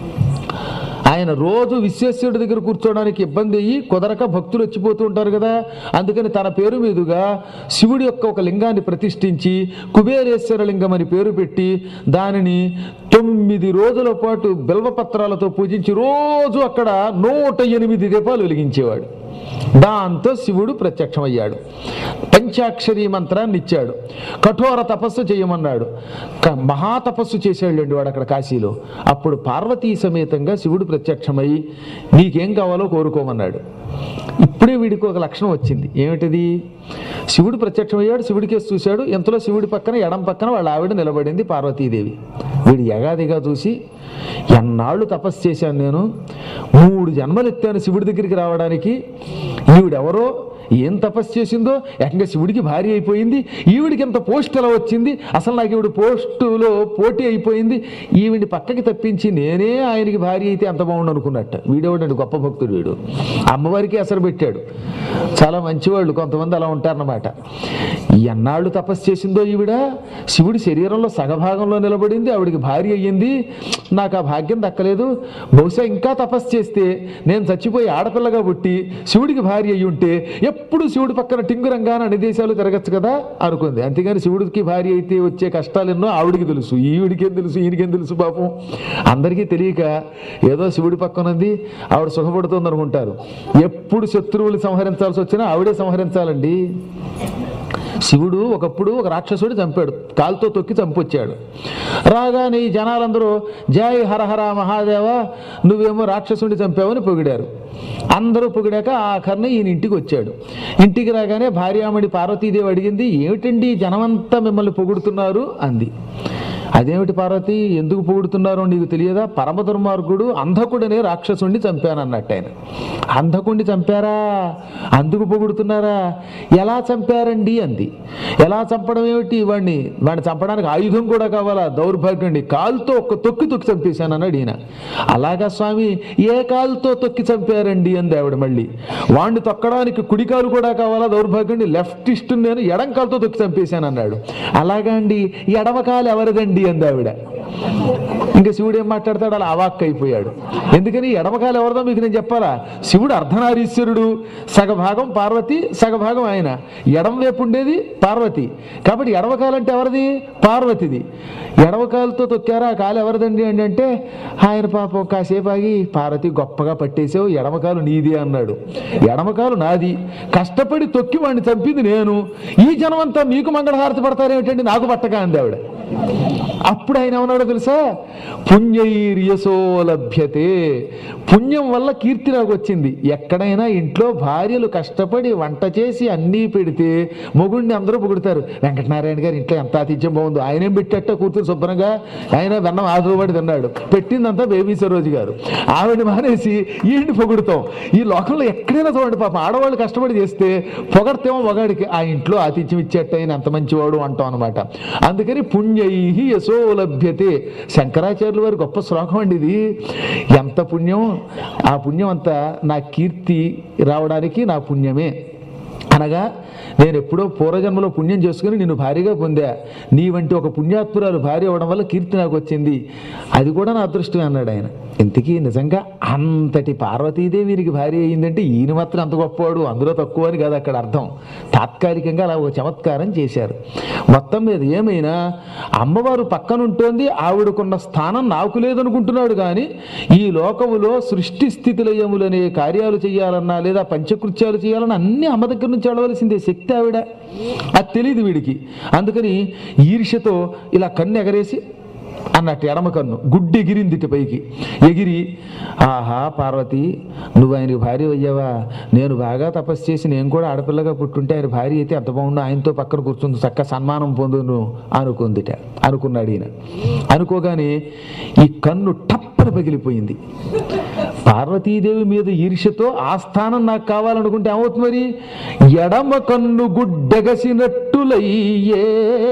ఆయన రోజు విశ్వేశ్వరుడి దగ్గర కూర్చోవడానికి ఇబ్బంది అయ్యి కుదరక భక్తులు వచ్చిపోతూ ఉంటారు కదా అందుకని తన పేరు మీదుగా శివుడి యొక్క ఒక లింగాన్ని ప్రతిష్ఠించి కుబేరేశ్వర లింగం అని పేరు పెట్టి దానిని తొమ్మిది రోజుల పాటు బిల్వపత్రాలతో పూజించి రోజు అక్కడ నూట ఎనిమిది దీపాలు వెలిగించేవాడు దాంతో శివుడు ప్రత్యక్షమయ్యాడు పంచాక్షరి మంత్రాన్ని ఇచ్చాడు కఠోర తపస్సు చేయమన్నాడు క- మహా తపస్సు చేసేళ్ళండి వాడు అక్కడ కాశీలో అప్పుడు పార్వతీ సమేతంగా శివుడు ప్రత్యక్షమై నీకేం కావాలో కోరుకోమన్నాడు ఇప్పుడే వీడికి ఒక లక్షణం వచ్చింది ఏమిటిది శివుడు ప్రత్యక్షమయ్యాడు శివుడికేసి చూశాడు ఎంతలో శివుడి పక్కన ఎడం పక్కన వాళ్ళ ఆవిడ నిలబడింది పార్వతీదేవి వీడు యగాదిగా చూసి ఎన్నాళ్ళు తపస్సు చేశాను నేను మూడు జన్మలు ఎత్తాను శివుడి దగ్గరికి రావడానికి ఈవిడెవరో ఏం తపస్సు చేసిందో ఏకంగా శివుడికి భారీ అయిపోయింది ఈవిడికి ఎంత పోస్ట్ ఎలా వచ్చింది అసలు నాకు ఈవిడ పోస్టులో పోటీ అయిపోయింది ఈవిడిని పక్కకి తప్పించి నేనే ఆయనకి భారీ అయితే ఎంత బాగుండు అనుకున్నట్ట వీడేవాడండి గొప్ప భక్తుడు వీడు అమ్మవారికి అసలు పెట్టాడు చాలా మంచివాళ్ళు కొంతమంది అలా ఉంటారన్నమాట ఎన్నాళ్ళు తపస్సు చేసిందో ఈవిడ శివుడి శరీరంలో సగభాగంలో నిలబడింది ఆవిడికి భార్య అయ్యింది నాకు ఆ భాగ్యం దక్కలేదు బహుశా ఇంకా తపస్సు చేస్తే నేను చచ్చిపోయి ఆడపిల్లగా పుట్టి శివుడికి భార్య అయ్యి ఉంటే ఎప్పుడు శివుడి పక్కన టింగురంగాన అన్ని దేశాలు తిరగచ్చు కదా అనుకుంది అంతేగాని శివుడికి భార్య అయితే వచ్చే కష్టాలు ఎన్నో ఆవిడికి తెలుసు ఈవిడికేం తెలుసు ఈయనకేం తెలుసు పాపం అందరికీ తెలియక ఏదో శివుడి పక్కన ఉంది ఆవిడ సుఖపడుతుంది అనుకుంటారు ఎప్పుడు శత్రువులు సంహరించాల్సి వచ్చినా ఆవిడే సంహరించాలండి శివుడు ఒకప్పుడు ఒక రాక్షసుడు చంపాడు కాలుతో తొక్కి చంపొచ్చాడు రాగానే ఈ జనాలందరూ జై హరహర మహాదేవ నువ్వేమో రాక్షసుడిని చంపావని పొగిడారు అందరూ పొగిడాక ఆఖరిని ఈయన ఇంటికి వచ్చాడు ఇంటికి రాగానే భార్యామణి పార్వతీదేవి అడిగింది ఏమిటండి జనమంతా మిమ్మల్ని పొగుడుతున్నారు అంది అదేమిటి పార్వతి ఎందుకు పొగుడుతున్నారో నీకు తెలియదా పరమ దుర్మార్గుడు అంధకుడనే రాక్షసుణ్ణి చంపానన్నట్టు ఆయన అంధకుణ్ణి చంపారా అందుకు పొగుడుతున్నారా ఎలా చంపారండి అంది ఎలా చంపడం ఏమిటి వాడిని వాడిని చంపడానికి ఆయుధం కూడా కావాలా దౌర్భాగ్యండి కాలుతో ఒక్క తొక్కి తొక్కి చంపేశాను అన్నాడు ఈయన అలాగా స్వామి ఏ కాలుతో తొక్కి చంపారండి అంది ఆవిడ మళ్ళీ వాడిని తొక్కడానికి కుడి కాలు కూడా కావాలా దౌర్భాగ్యండి లెఫ్ట్ ఇష్టు నేను ఎడం కాలుతో తొక్కి చంపేశాను అన్నాడు అలాగా అండి ఎడమ కాలు ఎవరిదండి అంది ఆవిడ ఇంకా శివుడు ఏం మాట్లాడతాడు అలా అవాక్ అయిపోయాడు ఎందుకని ఎడమకాలు ఎవరిదో మీకు నేను చెప్పాలా శివుడు అర్ధనారీశ్వరుడు సగభాగం పార్వతి సగభాగం ఆయన ఎడమ వైపు ఉండేది పార్వతి కాబట్టి ఎడమకాలు అంటే ఎవరిది పార్వతిది ఎడమకాలతో తొక్కారా ఆ కాలు ఎవరిదండి అండి అంటే ఆయన పాపం కాసేపు ఆగి పార్వతి గొప్పగా పట్టేసావు ఎడమకాలు నీది అన్నాడు ఎడమకాలు నాది కష్టపడి తొక్కి వాడిని చంపింది నేను ఈ జనమంతా మీకు మంగళహారతి పడతారేమిటండి నాకు పట్టగా అంది ఆవిడ అప్పుడు ఆయన ఏమన్నాడో తెలుసా పుణ్యైర్యసో లభ్యతే పుణ్యం వల్ల కీర్తి నాకు వచ్చింది ఎక్కడైనా ఇంట్లో భార్యలు కష్టపడి వంట చేసి అన్నీ పెడితే మొగుడిని అందరూ పొగుడతారు వెంకటనారాయణ గారు ఇంట్లో ఎంత ఆతిథ్యం బాగుందో ఆయనేం పెట్టేట కూతురు శుభ్రంగా ఆయన వెన్నం ఆదుపడి తిన్నాడు పెట్టిందంతా బేబీ సరోజ్ గారు ఆవిడ మానేసి ఈయన్ని పొగుడుతాం ఈ లోకంలో ఎక్కడైనా చూడండి పాపం ఆడవాళ్ళు కష్టపడి చేస్తే పొగడతేమో మగాడికి ఆ ఇంట్లో ఆతిథ్యం ఇచ్చేట ఆయన ఎంత మంచివాడు అంటాం అనమాట అందుకని పుణ్యై యశో లభ్యతే శంకరాచార్యుల వారి గొప్ప శ్లోకం అండి ఇది ఎంత పుణ్యం ఆ పుణ్యం అంతా నా కీర్తి రావడానికి నా పుణ్యమే అనగా నేను ఎప్పుడో పూర్వజన్మలో పుణ్యం చేసుకుని నిన్ను భారీగా పొందా నీ వంటి ఒక పుణ్యాత్మురాలు భార్య అవ్వడం వల్ల కీర్తి నాకు వచ్చింది అది కూడా నా అదృష్టమే అన్నాడు ఆయన ఇంతకీ నిజంగా అంతటి పార్వతీదేవినికి భార్య అయిందంటే ఈయన మాత్రం అంత గొప్పవాడు అందులో తక్కువ అని కాదు అక్కడ అర్థం తాత్కాలికంగా అలా ఒక చమత్కారం చేశారు మొత్తం మీద ఏమైనా అమ్మవారు పక్కనుంటోంది ఆవిడకున్న స్థానం నాకు లేదనుకుంటున్నాడు కానీ ఈ లోకములో సృష్టి స్థితి లయములనే కార్యాలు చేయాలన్నా లేదా పంచకృత్యాలు చేయాలన్నా అన్ని అమ్మ దగ్గర నుంచి అడవలసిందే శక్తి ఆవిడ అది తెలియదు వీడికి అందుకని ఈర్ష్యతో ఇలా కన్ను ఎగరేసి అన్నట్టు ఎడమ కన్ను గుడ్డి ఎగిరింది ఇటు పైకి ఎగిరి ఆహా పార్వతి నువ్వు ఆయనకి భార్య అయ్యావా నేను బాగా తపస్సు చేసి నేను కూడా ఆడపిల్లగా పుట్టుంటే ఆయన భార్య అయితే ఎంత బాగుండు ఆయనతో పక్కన కూర్చుంది చక్క సన్మానం పొందును అనుకుందిట అనుకున్నాడు ఈయన అనుకోగానే ఈ కన్ను టప్పన పగిలిపోయింది పార్వతీదేవి మీద ఈర్ష్యతో ఆ స్థానం నాకు కావాలనుకుంటే ఏమవుతుంది మరి ఎడమ కన్ను గుడ్డెగసినట్టులయ్యే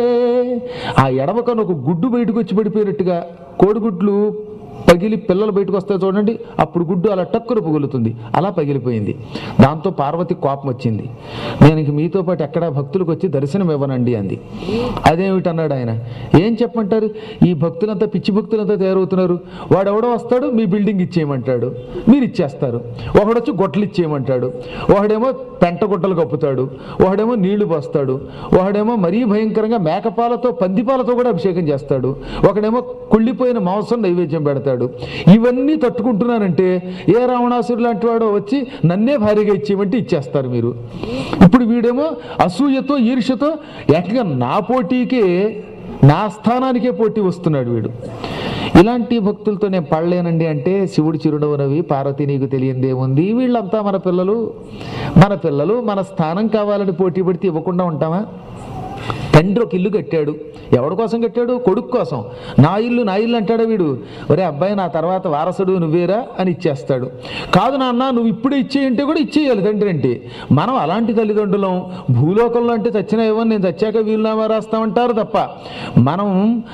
ఆ ఎడమ కన్ను ఒక గుడ్డు బయటకు వచ్చి పడిపోయినట్టుగా కోడిగుడ్లు పగిలి పిల్లలు బయటకు వస్తాయి చూడండి అప్పుడు గుడ్డు అలా టక్కున పగులుతుంది అలా పగిలిపోయింది దాంతో పార్వతి కోపం వచ్చింది నేను ఇంక మీతో పాటు ఎక్కడా భక్తులకు వచ్చి దర్శనం ఇవ్వనండి అంది అదేమిటన్నాడు ఆయన ఏం చెప్పమంటారు ఈ భక్తులంతా పిచ్చి భక్తులంతా తయారవుతున్నారు వాడెవడో వస్తాడు మీ బిల్డింగ్ ఇచ్చేయమంటాడు మీరు ఇచ్చేస్తారు ఒకడొచ్చి గొట్టలు ఇచ్చేయమంటాడు ఒకడేమో పెంట గుట్టలు కప్పుతాడు ఒకడేమో నీళ్లు పోస్తాడు ఒకడేమో మరీ భయంకరంగా మేకపాలతో పందిపాలతో కూడా అభిషేకం చేస్తాడు ఒకడేమో కుళ్ళిపోయిన మాంసం నైవేద్యం పెడతాడు ఇవన్నీ తట్టుకుంటున్నానంటే ఏ రావణాసురు లాంటి వాడో వచ్చి నన్నే భారీగా ఇచ్చేయమంటే ఇచ్చేస్తారు మీరు ఇప్పుడు వీడేమో అసూయతో ఈర్ష్యతో ఏకంగా నా పోటీకే నా స్థానానికే పోటీ వస్తున్నాడు వీడు ఇలాంటి భక్తులతో నేను పడలేనండి అంటే శివుడు చిరునవ్వు నవ్వి పార్వతి నీకు తెలియందేముంది వీళ్ళంతా మన పిల్లలు మన పిల్లలు మన స్థానం కావాలని పోటీ పడితే ఇవ్వకుండా ఉంటామా తండ్రి ఒక ఇల్లు కట్టాడు ఎవడి కోసం కట్టాడు కొడుకు కోసం నా ఇల్లు నా ఇల్లు అంటాడు వీడు ఒరే అబ్బాయి నా తర్వాత వారసుడు నువ్వేరా అని ఇచ్చేస్తాడు కాదు నాన్న నువ్వు ఇప్పుడే ఇచ్చేయంటే కూడా ఇచ్చేయాలి తండ్రి అంటే మనం అలాంటి తల్లిదండ్రులం భూలోకంలో అంటే చచ్చినా ఇవ్వని నేను చచ్చాక వీలునామా రాస్తామంటారు తప్ప మనం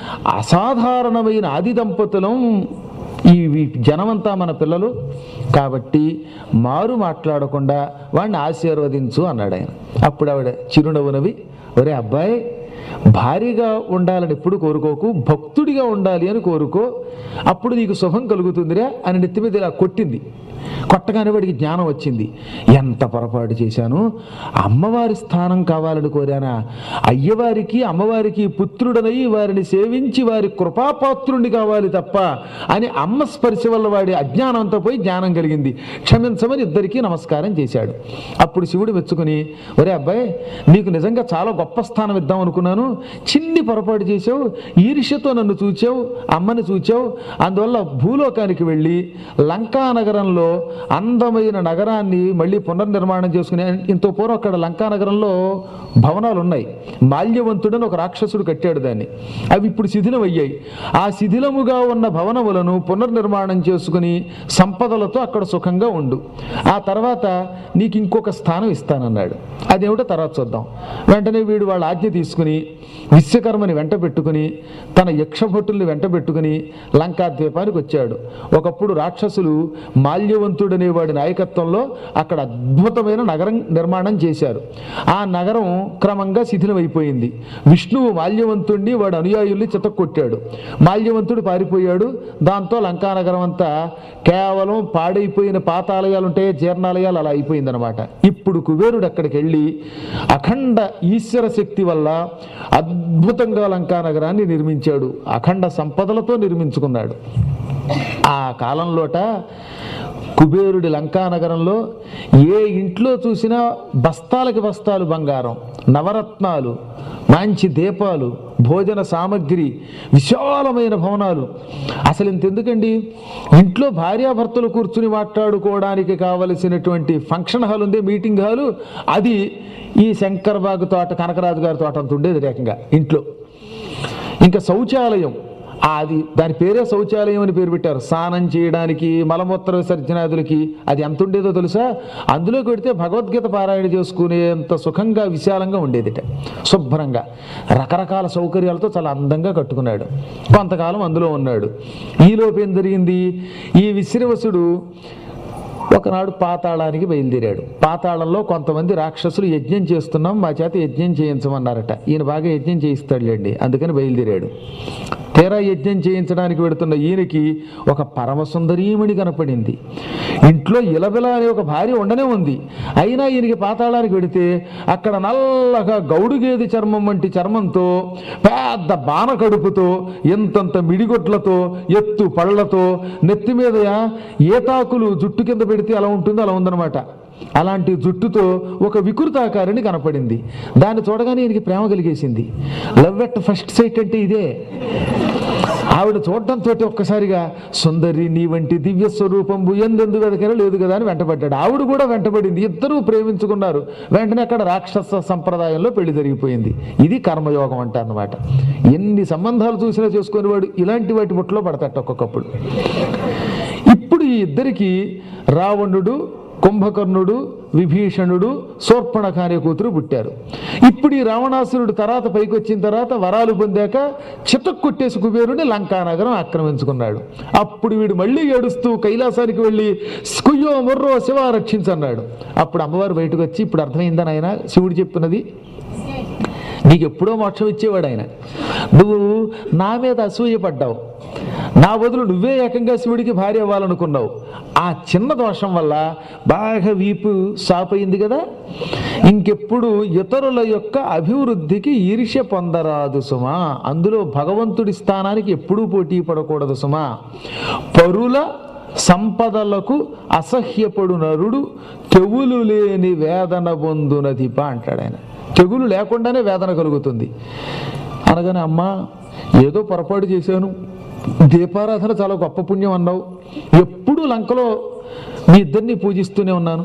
అసాధారణమైన ఆది దంపతులం ఈ ఈ జనమంతా మన పిల్లలు కాబట్టి మారు మాట్లాడకుండా వాడిని ఆశీర్వదించు అన్నాడు ఆయన అప్పుడు ఆవిడ చిరునవ్వునవి ఒరే అబ్బాయి భారీగా ఉండాలని ఎప్పుడు కోరుకోకు భక్తుడిగా ఉండాలి అని కోరుకో అప్పుడు నీకు శుభం కలుగుతుందిరా అని నెత్తి మీద ఇలా కొట్టింది కొట్టగానే వాడికి జ్ఞానం వచ్చింది ఎంత పొరపాటు చేశాను అమ్మవారి స్థానం కావాలని కోరానా అయ్యవారికి అమ్మవారికి పుత్రుడనై వారిని సేవించి వారి కృపాపాత్రుణ్ణి కావాలి తప్ప అని అమ్మ స్పర్శ వల్ల వాడి అజ్ఞానంతో పోయి జ్ఞానం కలిగింది క్షమించమని ఇద్దరికీ నమస్కారం చేశాడు అప్పుడు శివుడు మెచ్చుకుని ఒరే అబ్బాయి నీకు నిజంగా చాలా గొప్ప స్థానం ఇద్దాం అనుకున్నాను చిన్ని పొరపాటు చేసావు ఈర్ష్యతో నన్ను చూచావు అమ్మని చూచావు అందువల్ల భూలోకానికి వెళ్ళి లంకా నగరంలో అందమైన నగరాన్ని మళ్ళీ పునర్నిర్మాణం చేసుకుని ఇంత పూర్వం అక్కడ లంకా నగరంలో భవనాలు ఉన్నాయి మాల్యవంతుడని ఒక రాక్షసుడు కట్టాడు దాన్ని అవి ఇప్పుడు శిథిలం అయ్యాయి ఆ శిథిలముగా ఉన్న భవనములను పునర్నిర్మాణం చేసుకుని సంపదలతో అక్కడ సుఖంగా ఉండు ఆ తర్వాత నీకు ఇంకొక స్థానం ఇస్తానన్నాడు అదేమిటో తర్వాత చూద్దాం వెంటనే వీడు వాళ్ళ ఆజ్ఞ తీసుకుని విశ్వకర్మని వెంట పెట్టుకుని తన యక్షభటుల్ని వెంట పెట్టుకుని లంకా ద్వీపానికి వచ్చాడు ఒకప్పుడు రాక్షసులు మాల్యవంతుడనే వాడి నాయకత్వంలో అక్కడ అద్భుతమైన నగరం నిర్మాణం చేశారు ఆ నగరం క్రమంగా శిథిలమైపోయింది విష్ణువు మాల్యవంతుడిని వాడి అనుయాయుల్ని చితక్కొట్టాడు మాల్యవంతుడు పారిపోయాడు దాంతో లంకా నగరం అంతా కేవలం పాడైపోయిన పాతాలయాలు ఉంటాయి జీర్ణాలయాలు అలా అయిపోయిందనమాట ఇప్పుడు కుబేరుడు అక్కడికి వెళ్ళి అఖండ ఈశ్వర శక్తి వల్ల అద్భుతంగా లంకా నగరాన్ని నిర్మించాడు అఖండ సంపదలతో నిర్మించుకున్నాడు ఆ కాలంలోట కుబేరుడి లంకా నగరంలో ఏ ఇంట్లో చూసినా బస్తాలకి బస్తాలు బంగారం నవరత్నాలు మంచి దీపాలు భోజన సామగ్రి విశాలమైన భవనాలు అసలు ఇంతెందుకండి ఇంట్లో భార్యాభర్తలు కూర్చుని మాట్లాడుకోవడానికి కావలసినటువంటి ఫంక్షన్ హాల్ ఉంది మీటింగ్ హాలు అది ఈ శంకర్బాగు తోట కనకరాజు గారి తోట అంత ఉండేది ఏకంగా ఇంట్లో ఇంకా శౌచాలయం ఆ అది దాని పేరే శౌచాలయం అని పేరు పెట్టారు స్నానం చేయడానికి మలమూత్ర విసర్జనాదులకి అది ఎంత ఉండేదో తెలుసా అందులో పెడితే భగవద్గీత పారాయణ చేసుకునేంత సుఖంగా విశాలంగా ఉండేదిట శుభ్రంగా రకరకాల సౌకర్యాలతో చాలా అందంగా కట్టుకున్నాడు కొంతకాలం అందులో ఉన్నాడు ఈలోపు ఏం జరిగింది ఈ విశ్రవసుడు ఒకనాడు పాతాళానికి బయలుదేరాడు పాతాళంలో కొంతమంది రాక్షసులు యజ్ఞం చేస్తున్నాం మా చేత యజ్ఞం చేయించమన్నారట ఈయన బాగా యజ్ఞం చేయిస్తాడులేండి అందుకని బయలుదేరాడు తీరా యజ్ఞం చేయించడానికి వెడుతున్న ఈయనకి ఒక పరమ సుందరీమణి కనపడింది ఇంట్లో ఇలబిల అనే ఒక భార్య ఉండనే ఉంది అయినా ఈయనకి పాతాళానికి వెడితే అక్కడ నల్లగా గౌడుగేది చర్మం వంటి చర్మంతో పెద్ద బాణ కడుపుతో ఎంతంత మిడిగొట్లతో ఎత్తు పళ్ళతో నెత్తి మీద ఏతాకులు జుట్టు కింద పెడితే అలా ఉంటుందో అలా ఉందన్నమాట అలాంటి జుట్టుతో ఒక వికృతాకారిని కనపడింది దాన్ని చూడగానే ఈయనకి ప్రేమ కలిగేసింది లవ్ ఎట్ ఫస్ట్ సైట్ అంటే ఇదే ఆవిడ చూడటంతో ఒక్కసారిగా సుందరి నీ వంటి దివ్య స్వరూపంబు ఎందెందు వెదకరా లేదు కదా అని వెంటబడ్డాడు ఆవిడ కూడా వెంటబడింది ఇద్దరూ ప్రేమించుకున్నారు వెంటనే అక్కడ రాక్షస సంప్రదాయంలో పెళ్లి జరిగిపోయింది ఇది కర్మయోగం అంట అన్నమాట ఎన్ని సంబంధాలు చూసినా చేసుకుని వాడు ఇలాంటి వాటి ముట్లో పడతాట ఒక్కొక్కప్పుడు ఇప్పుడు ఈ ఇద్దరికి రావణుడు కుంభకర్ణుడు విభీషణుడు శూర్పణఖ అనే కూతురు పుట్టారు ఇప్పుడు ఈ రావణాసురుడు తర్వాత పైకి వచ్చిన తర్వాత వరాలు పొందాక చితక్ కొట్టేసి కుబేరుని లంకానగరం ఆక్రమించుకున్నాడు అప్పుడు వీడు మళ్ళీ ఏడుస్తూ కైలాసానికి వెళ్ళి కుయ్యో మొర్రో శివ రక్షించన్నాడు అప్పుడు అమ్మవారు బయటకు వచ్చి ఇప్పుడు అర్థమైందని ఆయన శివుడు చెప్పినది నీకు ఎప్పుడో మోక్షం ఇచ్చేవాడు ఆయన నువ్వు నా మీద అసూయపడ్డావు నా బదులు నువ్వే ఏకంగా శివుడికి భార్య అవ్వాలనుకున్నావు ఆ చిన్న దోషం వల్ల బాగా వీపు సాపయింది కదా ఇంకెప్పుడు ఇతరుల యొక్క అభివృద్ధికి ఈర్ష్య పొందరాదు సుమా అందులో భగవంతుడి స్థానానికి ఎప్పుడూ పోటీ పడకూడదు సుమా పరుల సంపదలకు అసహ్యపడు నరుడు తెవులు లేని వేదన పొందునదిప అంటాడు ఆయన తెగులు లేకుండానే వేదన కలుగుతుంది అనగానే అమ్మా ఏదో పొరపాటు చేశాను దీపారాధన చాలా గొప్ప పుణ్యం అన్నావు ఎప్పుడు లంకలో మీ ఇద్దరిని పూజిస్తూనే ఉన్నాను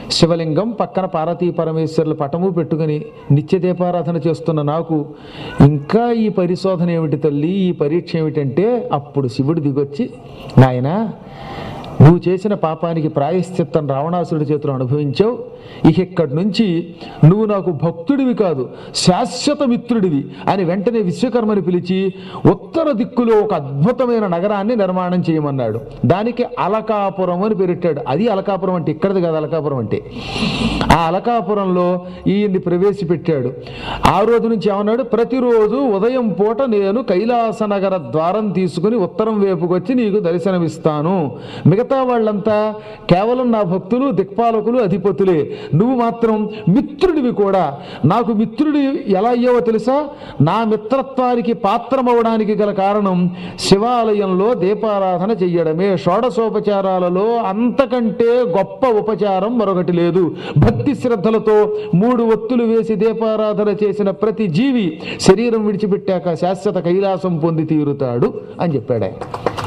శివలింగం పక్కన పార్వతీ పరమేశ్వరుల పటము పెట్టుకుని నిత్య దీపారాధన చేస్తున్న నాకు ఇంకా ఈ పరిశోధన ఏమిటి తల్లి ఈ పరీక్ష ఏమిటంటే అప్పుడు శివుడు దిగొచ్చి నాయనా నువ్వు చేసిన పాపానికి ప్రాయశ్చిత్తం రావణాసురుడి చేతిలో అనుభవించావు ఇక ఇక్కడి నుంచి నువ్వు నాకు భక్తుడివి కాదు శాశ్వత మిత్రుడివి అని వెంటనే విశ్వకర్మని పిలిచి ఉత్తర దిక్కులో ఒక అద్భుతమైన నగరాన్ని నిర్మాణం చేయమన్నాడు దానికి అలకాపురం అని పేరెట్టాడు అది అలకాపురం అంటే ఇక్కడది కాదు అలకాపురం అంటే ఆ అలకాపురంలో ఈయన్ని ప్రవేశపెట్టాడు ఆ రోజు నుంచి ఏమన్నాడు ప్రతిరోజు ఉదయం పూట నేను కైలాస నగర ద్వారం తీసుకుని ఉత్తరం వైపుకొచ్చి నీకు దర్శనమిస్తాను మిగతా వాళ్ళంతా కేవలం నా భక్తులు దిక్పాలకులు అధిపతులే నువ్వు మాత్రం మిత్రుడివి కూడా నాకు మిత్రుడి ఎలా అయ్యావో తెలుసా నా మిత్రత్వానికి పాత్రమవడానికి గల కారణం శివాలయంలో దీపారాధన చెయ్యడమే షోడశోపచారాలలో అంతకంటే గొప్ప ఉపచారం మరొకటి లేదు భక్తి శ్రద్ధలతో మూడు ఒత్తులు వేసి దీపారాధన చేసిన ప్రతి జీవి శరీరం విడిచిపెట్టాక శాశ్వత కైలాసం పొంది తీరుతాడు అని చెప్పాడు ఆయన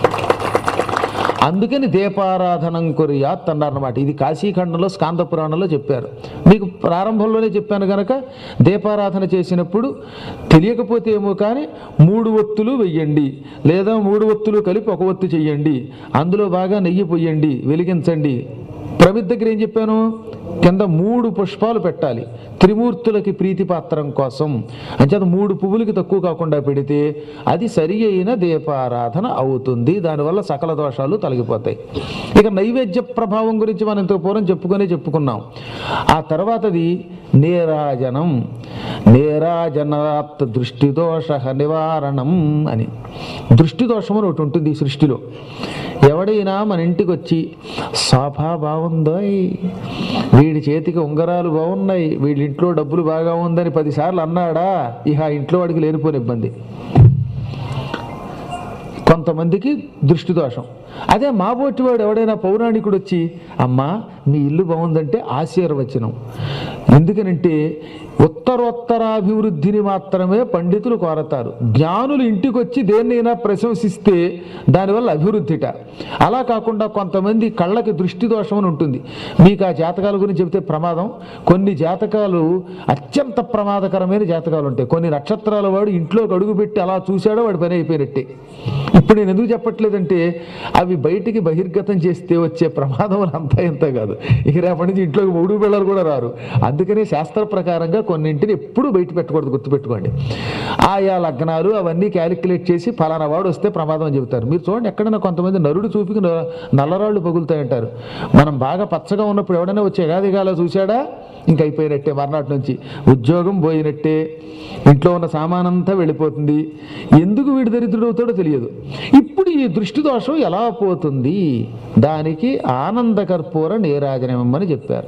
అందుకని దీపారాధనం కొరియాత్ అన్నారన్నమాట ఇది కాశీఖండంలో స్కాంద పురాణంలో చెప్పారు మీకు ప్రారంభంలోనే చెప్పాను కనుక దీపారాధన చేసినప్పుడు తెలియకపోతే ఏమో కానీ మూడు ఒత్తులు వెయ్యండి లేదా మూడు ఒత్తులు కలిపి ఒక ఒత్తు చెయ్యండి అందులో బాగా నెయ్యి పొయ్యండి వెలిగించండి ప్రమిద్ దగ్గర ఏం చెప్పాను కింద మూడు పుష్పాలు పెట్టాలి త్రిమూర్తులకి ప్రీతిపాత్రం కోసం అంచేత మూడు పువ్వులకి తక్కువ కాకుండా పెడితే అది సరి అయిన దీపారాధన అవుతుంది దానివల్ల సకల దోషాలు తొలగిపోతాయి ఇక నైవేద్య ప్రభావం గురించి మనం ఇంత పూర్వం చెప్పుకునే చెప్పుకున్నాం ఆ తర్వాతది నీరాజనం నీరాజనాత్ దృష్టి దోష నివారణం అని దృష్టి దోషం అని ఒకటి ఉంటుంది ఈ సృష్టిలో ఎవడైనా మన ఇంటికి వచ్చి సోఫా బాగుందోయ్ వీడి చేతికి ఉంగరాలు బాగున్నాయి వీడి ఇంట్లో డబ్బులు బాగా ఉందని పదిసార్లు అన్నాడా ఇక ఆ ఇంట్లో వాడికి లేనిపోని ఇబ్బంది కొంతమందికి దృష్టి దోషం అదే మాబోటి వాడు ఎవడైనా పౌరాణికుడు వచ్చి అమ్మా మీ ఇల్లు బాగుందంటే ఆశీర్వచనం ఎందుకనంటే ఉత్తరోత్తరాభివృద్ధిని మాత్రమే పండితులు కోరతారు జ్ఞానులు ఇంటికి వచ్చి దేన్నైనా ప్రశంసిస్తే దానివల్ల అభివృద్ధిట అలా కాకుండా కొంతమంది కళ్ళకి దృష్టి దోషం అని ఉంటుంది మీకు ఆ జాతకాల గురించి చెబితే ప్రమాదం కొన్ని జాతకాలు అత్యంత ప్రమాదకరమైన జాతకాలు ఉంటాయి కొన్ని నక్షత్రాల వాడు ఇంట్లోకి అడుగు పెట్టి అలా చూశాడో వాడి పని అయిపోయినట్టే ఇప్పుడు నేను ఎందుకు చెప్పట్లేదంటే అవి బయటికి బహిర్గతం చేస్తే వచ్చే ప్రమాదం అంతా ఇంత కాదు ఇక రేపటి నుంచి ఇంట్లోకి మూడు పిల్లలు కూడా రారు అందుకనే శాస్త్ర ప్రకారంగా కొన్నింటిని ఎప్పుడూ బయట పెట్టకూడదు గుర్తుపెట్టుకోండి ఆయా లగ్నాలు అవన్నీ క్యాలిక్యులేట్ చేసి ఫలానా వాడు వస్తే ప్రమాదం అని చెబుతారు మీరు చూడండి ఎక్కడైనా కొంతమంది నరుడు చూపికి న- నల్లరాళ్ళు పగులుతాయంటారు మనం బాగా పచ్చగా ఉన్నప్పుడు ఎవడైనా వచ్చే ఎగాదిగాలో చూశాడా ఇంక అయిపోయినట్టే మర్నాటి నుంచి ఉద్యోగం పోయినట్టే ఇంట్లో ఉన్న సామానంతా వెళ్ళిపోతుంది ఎందుకు వీడి దరిద్రుడు అవుతాడో తెలియదు ఇప్పుడు ఈ దృష్టి దోషం ఎలా పోతుంది దానికి ఆనందకర్పూర నీరాజనమని చెప్పారు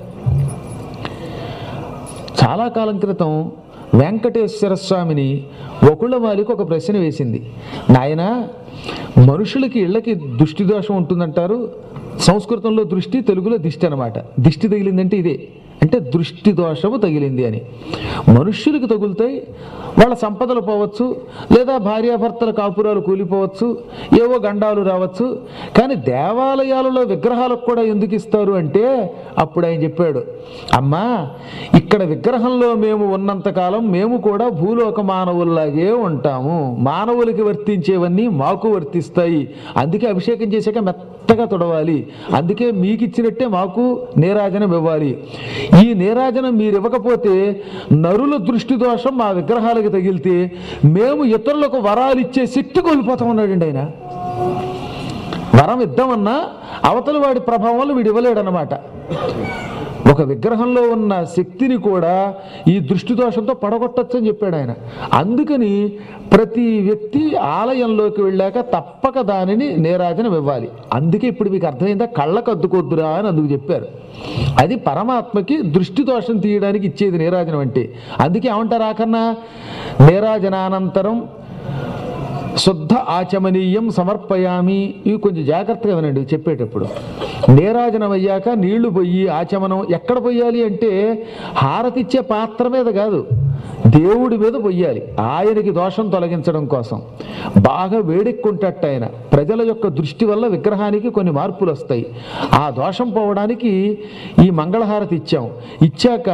చాలా కాలం క్రితం వెంకటేశ్వర స్వామిని వకుళమాలికి ఒక ప్రశ్న వేసింది నాయనా మనుషులకి ఇళ్ళకి దృష్టి దోషం ఉంటుందంటారు సంస్కృతంలో దృష్టి తెలుగులో దిష్టి అనమాట దిష్టి తగిలిందంటే ఇదే అంటే దృష్టి దోషము తగిలింది అని మనుష్యులకు తగులుతాయి వాళ్ళ సంపదలు పోవచ్చు లేదా భార్యాభర్తల కాపురాలు కూలిపోవచ్చు ఏవో గండాలు రావచ్చు కానీ దేవాలయాలలో విగ్రహాలకు కూడా ఎందుకు ఇస్తారు అంటే అప్పుడు ఆయన చెప్పాడు అమ్మా ఇక్కడ విగ్రహంలో మేము ఉన్నంతకాలం మేము కూడా భూలోక మానవుల్లాగే ఉంటాము మానవులకి వర్తించేవన్నీ మాకు వర్తిస్తాయి అందుకే అభిషేకం చేశాక మెత్తగా తుడవాలి అందుకే మీకు ఇచ్చినట్టే మాకు నీరాజనం ఇవ్వాలి ఈ నీరాజనం మీరు ఇవ్వకపోతే నరుల దృష్టి దోషం మా విగ్రహాలకు తగిలితే మేము ఇతరులకు వరాలు ఇచ్చే శక్తి కోల్పోతాం అన్నాడండి ఆయన వరం ఇద్దామన్నా అవతల వాడి ప్రభావం వల్ల వీడు ఇవ్వలేడనమాట ఒక విగ్రహంలో ఉన్న శక్తిని కూడా ఈ దృష్టి దోషంతో పడగొట్టచ్చు అని చెప్పాడు ఆయన అందుకని ప్రతి వ్యక్తి ఆలయంలోకి వెళ్ళాక తప్పక దానిని నీరాజనం ఇవ్వాలి అందుకే ఇప్పుడు మీకు అర్థమైందా కళ్ళకు అద్దుకొద్దురా అని అందుకు చెప్పారు అది పరమాత్మకి దృష్టి దోషం తీయడానికి ఇచ్చేది నీరాజనం అంటే అందుకే ఏమంటారు ఆకన్నా నీరాజనానంతరం శుద్ధ ఆచమనీయం సమర్పయామి ఇవి కొంచెం జాగ్రత్తగా వినండి చెప్పేటప్పుడు నీరాజనం అయ్యాక నీళ్లు పొయ్యి ఆచమనం ఎక్కడ పొయ్యాలి అంటే హారతిచ్చే పాత్ర మీద కాదు దేవుడి మీద పొయ్యాలి ఆయనకి దోషం తొలగించడం కోసం బాగా వేడెక్కుంటట్టు ఆయన ప్రజల యొక్క దృష్టి వల్ల విగ్రహానికి కొన్ని మార్పులు వస్తాయి ఆ దోషం పోవడానికి ఈ మంగళహారతి ఇచ్చాం ఇచ్చాక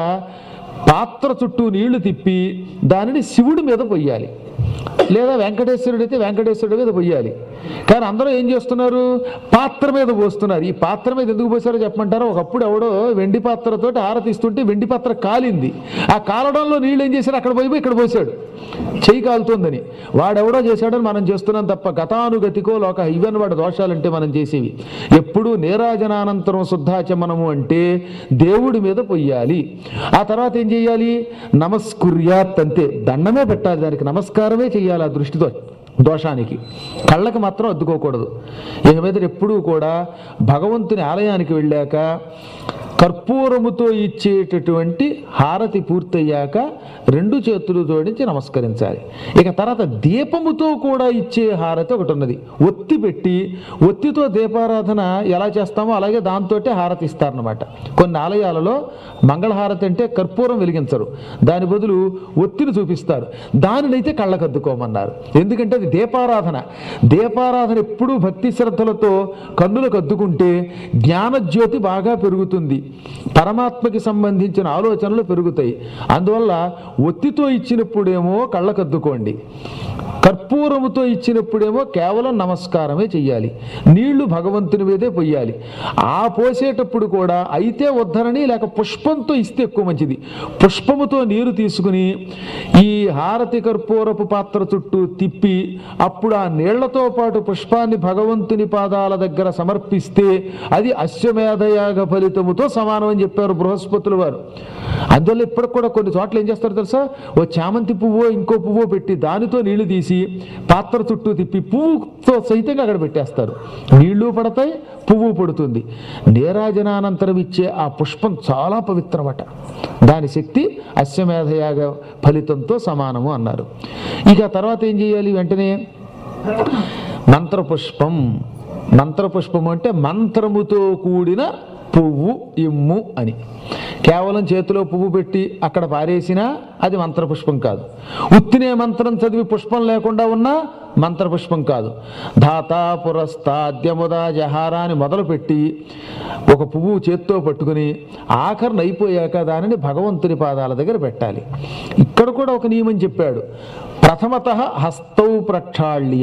పాత్ర చుట్టూ నీళ్లు తిప్పి దానిని శివుడి మీద పొయ్యాలి లేదా వెంకటేశ్వరుడు అయితే వెంకటేశ్వరుడి మీద పొయ్యాలి కానీ అందరూ ఏం చేస్తున్నారు పాత్ర మీద పోస్తున్నారు ఈ పాత్ర మీద ఎందుకు పోసారో చెప్పమంటారో ఒకప్పుడు ఎవడో వెండి పాత్రతోటి హారతిస్తుంటే వెండి పాత్ర కాలింది ఆ కాలడంలో నీళ్ళు ఏం చేశారు అక్కడ పోయి ఇక్కడ పోసాడు చెయ్యి కాలుతోందని వాడెవడో చేశాడని మనం చేస్తున్నాం తప్ప గతానుగతికో లోక ఇవన్నీ వాడి దోషాలంటే మనం చేసేవి ఎప్పుడు నీరాజనానంతరం శుద్ధాచమనము అంటే దేవుడి మీద పొయ్యాలి ఆ తర్వాత ఏం చేయాలి నమస్కుర్యాత్ అంతే దండమే పెట్టాలి దానికి నమస్కారమే చేయాలి ఆ దృష్టితో దోషానికి కళ్ళకి మాత్రం అద్దుకోకూడదు ఇక మీద ఎప్పుడూ కూడా భగవంతుని ఆలయానికి వెళ్ళాక కర్పూరముతో ఇచ్చేటటువంటి హారతి పూర్తయ్యాక రెండు చేతులు జోడించి నమస్కరించాలి ఇక తర్వాత దీపముతో కూడా ఇచ్చే హారతి ఒకటి ఉన్నది ఒత్తి పెట్టి ఒత్తితో దీపారాధన ఎలా చేస్తామో అలాగే దాంతో హారతి ఇస్తారనమాట కొన్ని ఆలయాలలో మంగళహారతి అంటే కర్పూరం వెలిగించరు దాని బదులు ఒత్తిని చూపిస్తారు దానినైతే కళ్ళకద్దుకోమన్నారు ఎందుకంటే అది దీపారాధన దీపారాధన ఎప్పుడూ భక్తి శ్రద్ధలతో కన్నులకు అద్దుకుంటే జ్ఞానజ్యోతి బాగా పెరుగుతుంది పరమాత్మకి సంబంధించిన ఆలోచనలు పెరుగుతాయి అందువల్ల ఒత్తితో ఇచ్చినప్పుడేమో కళ్ళకద్దుకోండి కర్పూరముతో ఇచ్చినప్పుడేమో కేవలం నమస్కారమే చెయ్యాలి నీళ్లు భగవంతుని మీదే పొయ్యాలి ఆ పోసేటప్పుడు కూడా అయితే ఉద్ధరణి లేక పుష్పంతో ఇస్తే ఎక్కువ మంచిది పుష్పముతో నీరు తీసుకుని ఈ హారతి కర్పూరపు పాత్ర చుట్టూ తిప్పి అప్పుడు ఆ నీళ్లతో పాటు పుష్పాన్ని భగవంతుని పాదాల దగ్గర సమర్పిస్తే అది అశ్వమేధయాగ ఫలితముతో సమానం అని చెప్పారు బృహస్పతులు వారు అందువల్ల ఇప్పటికి కూడా కొన్ని చోట్ల ఏం చేస్తారు తెలుసా ఓ చామంతి పువ్వు ఇంకో పువ్వు పెట్టి దానితో నీళ్లు తీసి పాత్ర చుట్టూ తిప్పి పువ్వుతో సహితంగా అక్కడ పెట్టేస్తారు నీళ్లు పడతాయి పువ్వు పడుతుంది నీరాజనానంతరం ఇచ్చే ఆ పుష్పం చాలా పవిత్రమట దాని శక్తి అశ్వమేధయాగ ఫలితంతో సమానము అన్నారు ఇక తర్వాత ఏం చేయాలి వెంటనే మంత్రపుష్పం మంత్రపుష్పం అంటే మంత్రముతో కూడిన పువ్వు ఇమ్ము అని కేవలం చేతిలో పువ్వు పెట్టి అక్కడ పారేసినా అది మంత్రపుష్పం కాదు ఉత్తినే మంత్రం చదివి పుష్పం లేకుండా ఉన్నా మంత్రపుష్పం కాదు ధాత పురస్తాద్యముదా జహారా అని మొదలుపెట్టి ఒక పువ్వు చేత్తో పట్టుకుని ఆఖరిని అయిపోయాక దానిని భగవంతుని పాదాల దగ్గర పెట్టాలి ఇక్కడ కూడా ఒక నియమం చెప్పాడు ప్రథమత హస్తౌ ప్రక్షాళ్య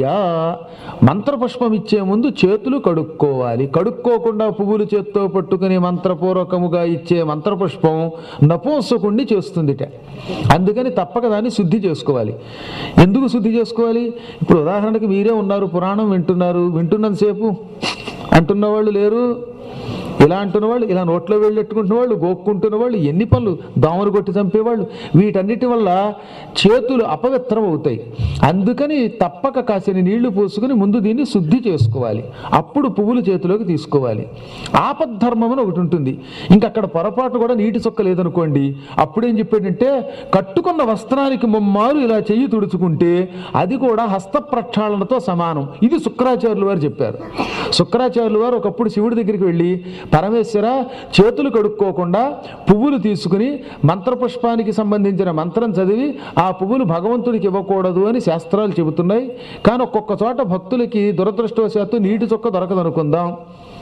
మంత్రపుష్పం ఇచ్చే ముందు చేతులు కడుక్కోవాలి కడుక్కోకుండా పువ్వులు చేత్తో పట్టుకుని మంత్రపూర్వకముగా ఇచ్చే మంత్రపుష్పం నపుంసకుణ్ణి చేస్తుందిట అందుకని తప్పక దాన్ని శుద్ధి చేసుకోవాలి ఎందుకు శుద్ధి చేసుకోవాలి ఇప్పుడు ఉదాహరణకి మీరే ఉన్నారు పురాణం వింటున్నారు వింటున్నంతసేపు అంటున్న వాళ్ళు లేరు ఇలా అంటున్న వాళ్ళు ఇలా నోట్లో వెళ్ళెట్టుకుంటున్న వాళ్ళు గోక్కుంటున్న వాళ్ళు ఎన్ని పనులు దోమలు కొట్టి చంపేవాళ్ళు వీటన్నిటి వల్ల చేతులు అపవిత్రం అవుతాయి అందుకని తప్పక కాసిన నీళ్లు పోసుకుని ముందు దీన్ని శుద్ధి చేసుకోవాలి అప్పుడు పువ్వులు చేతిలోకి తీసుకోవాలి ఆపద్ధర్మం అని ఒకటి ఉంటుంది ఇంకా అక్కడ పొరపాటు కూడా నీటి చొక్క లేదనుకోండి అప్పుడేం చెప్పాడంటే కట్టుకున్న వస్త్రానికి ముమ్మారు ఇలా చెయ్యి తుడుచుకుంటే అది కూడా హస్త ప్రక్షాళనతో సమానం ఇది శుక్రాచార్యులు వారు చెప్పారు శుక్రాచార్యులు వారు ఒకప్పుడు శివుడి దగ్గరికి వెళ్ళి పరమేశ్వర చేతులు కడుక్కోకుండా పువ్వులు తీసుకుని మంత్రపుష్పానికి సంబంధించిన మంత్రం చదివి ఆ పువ్వులు భగవంతుడికి ఇవ్వకూడదు అని శాస్త్రాలు చెబుతున్నాయి కానీ ఒక్కొక్క చోట భక్తులకి దురదృష్టవశాత్తు నీటి చొక్క దొరకదనుకుందాం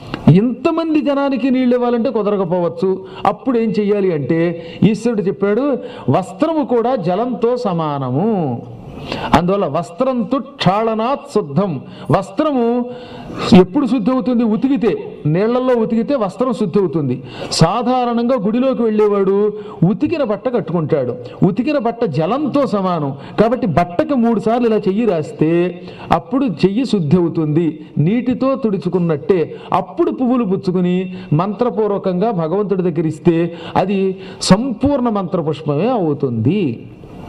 ఇంతమంది జనానికి నీళ్ళు ఇవ్వాలంటే కుదరకపోవచ్చు అప్పుడు ఏం చెయ్యాలి అంటే ఈశ్వరుడు చెప్పాడు వస్త్రము కూడా జలంతో సమానము అందువల్ల వస్త్రంతో క్షాళనాత్ శుద్ధం వస్త్రము ఎప్పుడు శుద్ధి అవుతుంది ఉతికితే నీళ్లలో ఉతికితే వస్త్రం శుద్ధి అవుతుంది సాధారణంగా గుడిలోకి వెళ్ళేవాడు ఉతికిన బట్ట కట్టుకుంటాడు ఉతికిన బట్ట జలంతో సమానం కాబట్టి బట్టకి మూడు సార్లు ఇలా చెయ్యి రాస్తే అప్పుడు చెయ్యి శుద్ధి అవుతుంది నీటితో తుడుచుకున్నట్టే అప్పుడు పువ్వులు పుచ్చుకుని మంత్రపూర్వకంగా భగవంతుడి దగ్గర ఇస్తే అది సంపూర్ణ మంత్రపుష్పమే అవుతుంది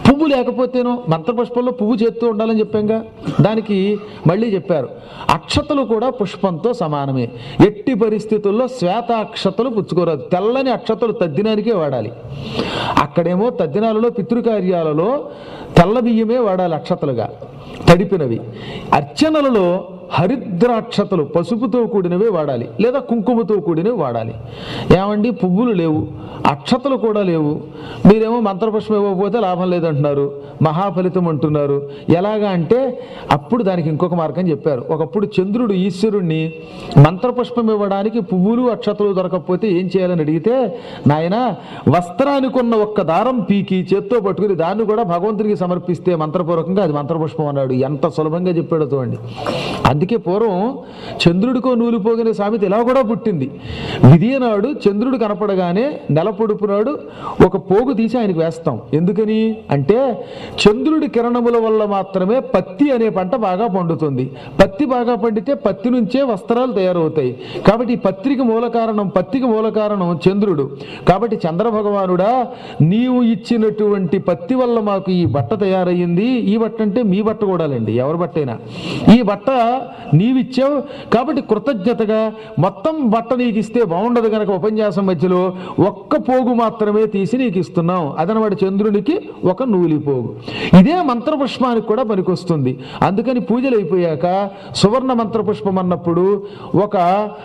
పువ్వు లేకపోతేనో మంత్రపుష్పంలో పువ్వు చేస్తూ ఉండాలని చెప్పాంగా దానికి మళ్ళీ చెప్పారు అక్షతలు కూడా పుష్పంతో సమానమే ఎట్టి పరిస్థితుల్లో శ్వేత అక్షతలు పుచ్చుకోరాదు తెల్లని అక్షతలు తద్దినానికే వాడాలి అక్కడేమో తద్దినాలలో పితృకార్యాలలో తెల్ల బియ్యమే వాడాలి అక్షతలుగా తడిపినవి అర్చనలలో హరిద్రాక్షతలు పసుపుతో కూడినవే వాడాలి లేదా కుంకుమతో కూడినవి వాడాలి ఏమండి పువ్వులు లేవు అక్షతలు కూడా లేవు మీరేమో మంత్రపుష్పం ఇవ్వకపోతే లాభం లేదంటున్నారు మహాఫలితం అంటున్నారు ఎలాగా అంటే అప్పుడు దానికి ఇంకొక మార్గం చెప్పారు ఒకప్పుడు చంద్రుడు ఈశ్వరుణ్ణి మంత్రపుష్పం ఇవ్వడానికి పువ్వులు అక్షతలు దొరకకపోతే ఏం చేయాలని అడిగితే నాయన వస్త్రానికి ఉన్న ఒక్క దారం పీకి చేత్తో పట్టుకుని దాన్ని కూడా భగవంతుడికి సమర్పిస్తే మంత్రపూర్వకంగా అది మంత్రపుష్పం అన్నాడు ఎంత సులభంగా చెప్పాడు చూడండి అందుకే పూర్వం చంద్రుడికో నూలు పోగిన సామెత ఇలా కూడా పుట్టింది విధియ నాడు చంద్రుడు కనపడగానే నెల పొడుపు నాడు ఒక పోగు తీసి ఆయనకు వేస్తాం ఎందుకని అంటే చంద్రుడి కిరణముల వల్ల మాత్రమే పత్తి అనే పంట బాగా పండుతుంది పత్తి బాగా పండితే పత్తి నుంచే వస్త్రాలు తయారవుతాయి కాబట్టి ఈ పత్రికి మూల కారణం పత్తికి మూల కారణం చంద్రుడు కాబట్టి చంద్ర భగవానుడా నీవు ఇచ్చినటువంటి పత్తి వల్ల మాకు ఈ బట్ట తయారయ్యింది ఈ బట్ట అంటే మీ బట్ట కూడాలండి ఎవరి బట్టైనా ఈ బట్ట నీవిచ్చావు కాబట్టి కృతజ్ఞతగా మొత్తం బట్ట నీకు ఇస్తే బాగుండదు కనుక ఉపన్యాసం మధ్యలో ఒక్క పోగు మాత్రమే తీసి నీకు ఇస్తున్నాం అదనమాట చంద్రునికి ఒక నూలి పోగు ఇదే మంత్రపుష్పానికి కూడా పనికొస్తుంది అందుకని పూజలు అయిపోయాక సువర్ణ మంత్రపుష్పం అన్నప్పుడు ఒక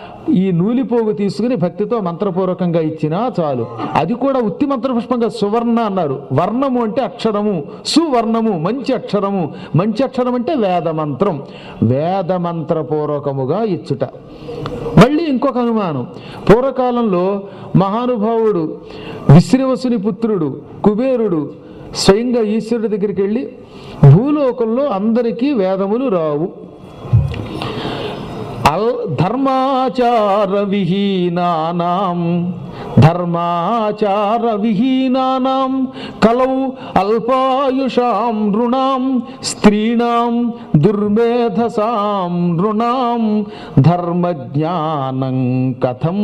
ఈ నూలి పోగు తీసుకుని భక్తితో మంత్రపూర్వకంగా ఇచ్చినా చాలు అది కూడా ఉత్తి మంత్రపుష్పంగా సువర్ణ అన్నారు వర్ణము అంటే అక్షరము సువర్ణము మంచి అక్షరము మంచి అక్షరం అంటే వేద మంత్రం వేద మంత్రపూర్వకముగా ఇచ్చుట మళ్ళీ ఇంకొక అనుమానం పూర్వకాలంలో మహానుభావుడు విశ్రవసుని పుత్రుడు కుబేరుడు స్వయంగా ఈశ్వరుడి దగ్గరికి వెళ్ళి భూలోకంలో అందరికీ వేదములు రావు అల్ ధర్మాచార విహీనానాం ధర్మాచార విహీనానాం కలౌ అల్పాయుషాం నృణాం స్త్రీణాం దుర్మేధసాం నృణాం ధర్మజ్ఞానం కథం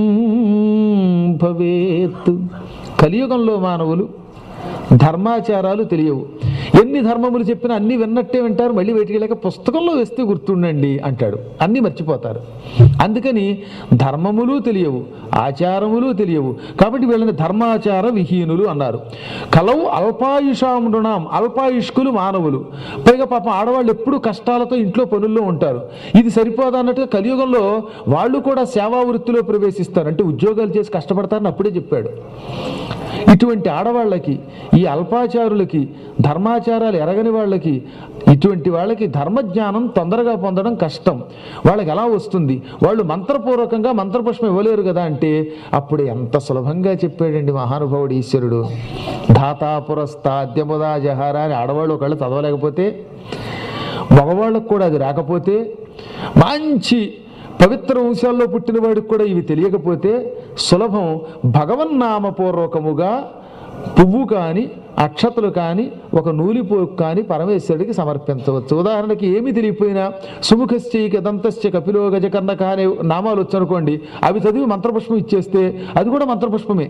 భవేత్ కలియుగంలో మానవులు ధర్మాచారాలు తెలియవు ఎన్ని ధర్మములు చెప్పినా అన్ని విన్నట్టే వింటారు మళ్ళీ బయటికి వెళ్ళాక పుస్తకంలో వేస్తే గుర్తుండండి అంటాడు అన్నీ మర్చిపోతారు అందుకని ధర్మములు తెలియవు ఆచారములు తెలియవు కాబట్టి వీళ్ళని ధర్మాచార విహీనులు అన్నారు కలవు అల్పాయుషామృణాం అల్పాయుష్కులు మానవులు పైగా పాపం ఆడవాళ్ళు ఎప్పుడూ కష్టాలతో ఇంట్లో పనుల్లో ఉంటారు ఇది సరిపోదా అన్నట్టుగా కలియుగంలో వాళ్ళు కూడా సేవా వృత్తిలో ప్రవేశిస్తారు అంటే ఉద్యోగాలు చేసి కష్టపడతారని అప్పుడే చెప్పాడు ఇటువంటి ఆడవాళ్ళకి ఈ అల్పాచారులకి ధర్మాచారాలు ఎరగని వాళ్ళకి ఇటువంటి వాళ్ళకి ధర్మజ్ఞానం తొందరగా పొందడం కష్టం వాళ్ళకి ఎలా వస్తుంది వాళ్ళు మంత్రపూర్వకంగా మంత్రపుష్పం ఇవ్వలేరు కదా అంటే అప్పుడు ఎంత సులభంగా చెప్పాడండి మహానుభావుడు ఈశ్వరుడు ధాతాపురస్తాద్యముదా జహార అని ఆడవాళ్ళు ఒకళ్ళు చదవలేకపోతే మగవాళ్ళకు కూడా అది రాకపోతే మంచి పవిత్ర వంశాల్లో పుట్టిన వాడికి కూడా ఇవి తెలియకపోతే సులభం భగవన్నామపూర్వకముగా పువ్వు కానీ అక్షతలు కానీ ఒక నూలిపోకు కానీ పరమేశ్వరుడికి సమర్పించవచ్చు ఉదాహరణకి ఏమి తెలియపోయినా సుముఖశ్చైక దంతశ్చ కపిలో గజకర్ణక అనే నామాలు వచ్చనుకోండి అవి చదివి మంత్రపుష్పం ఇచ్చేస్తే అది కూడా మంత్రపుష్పమే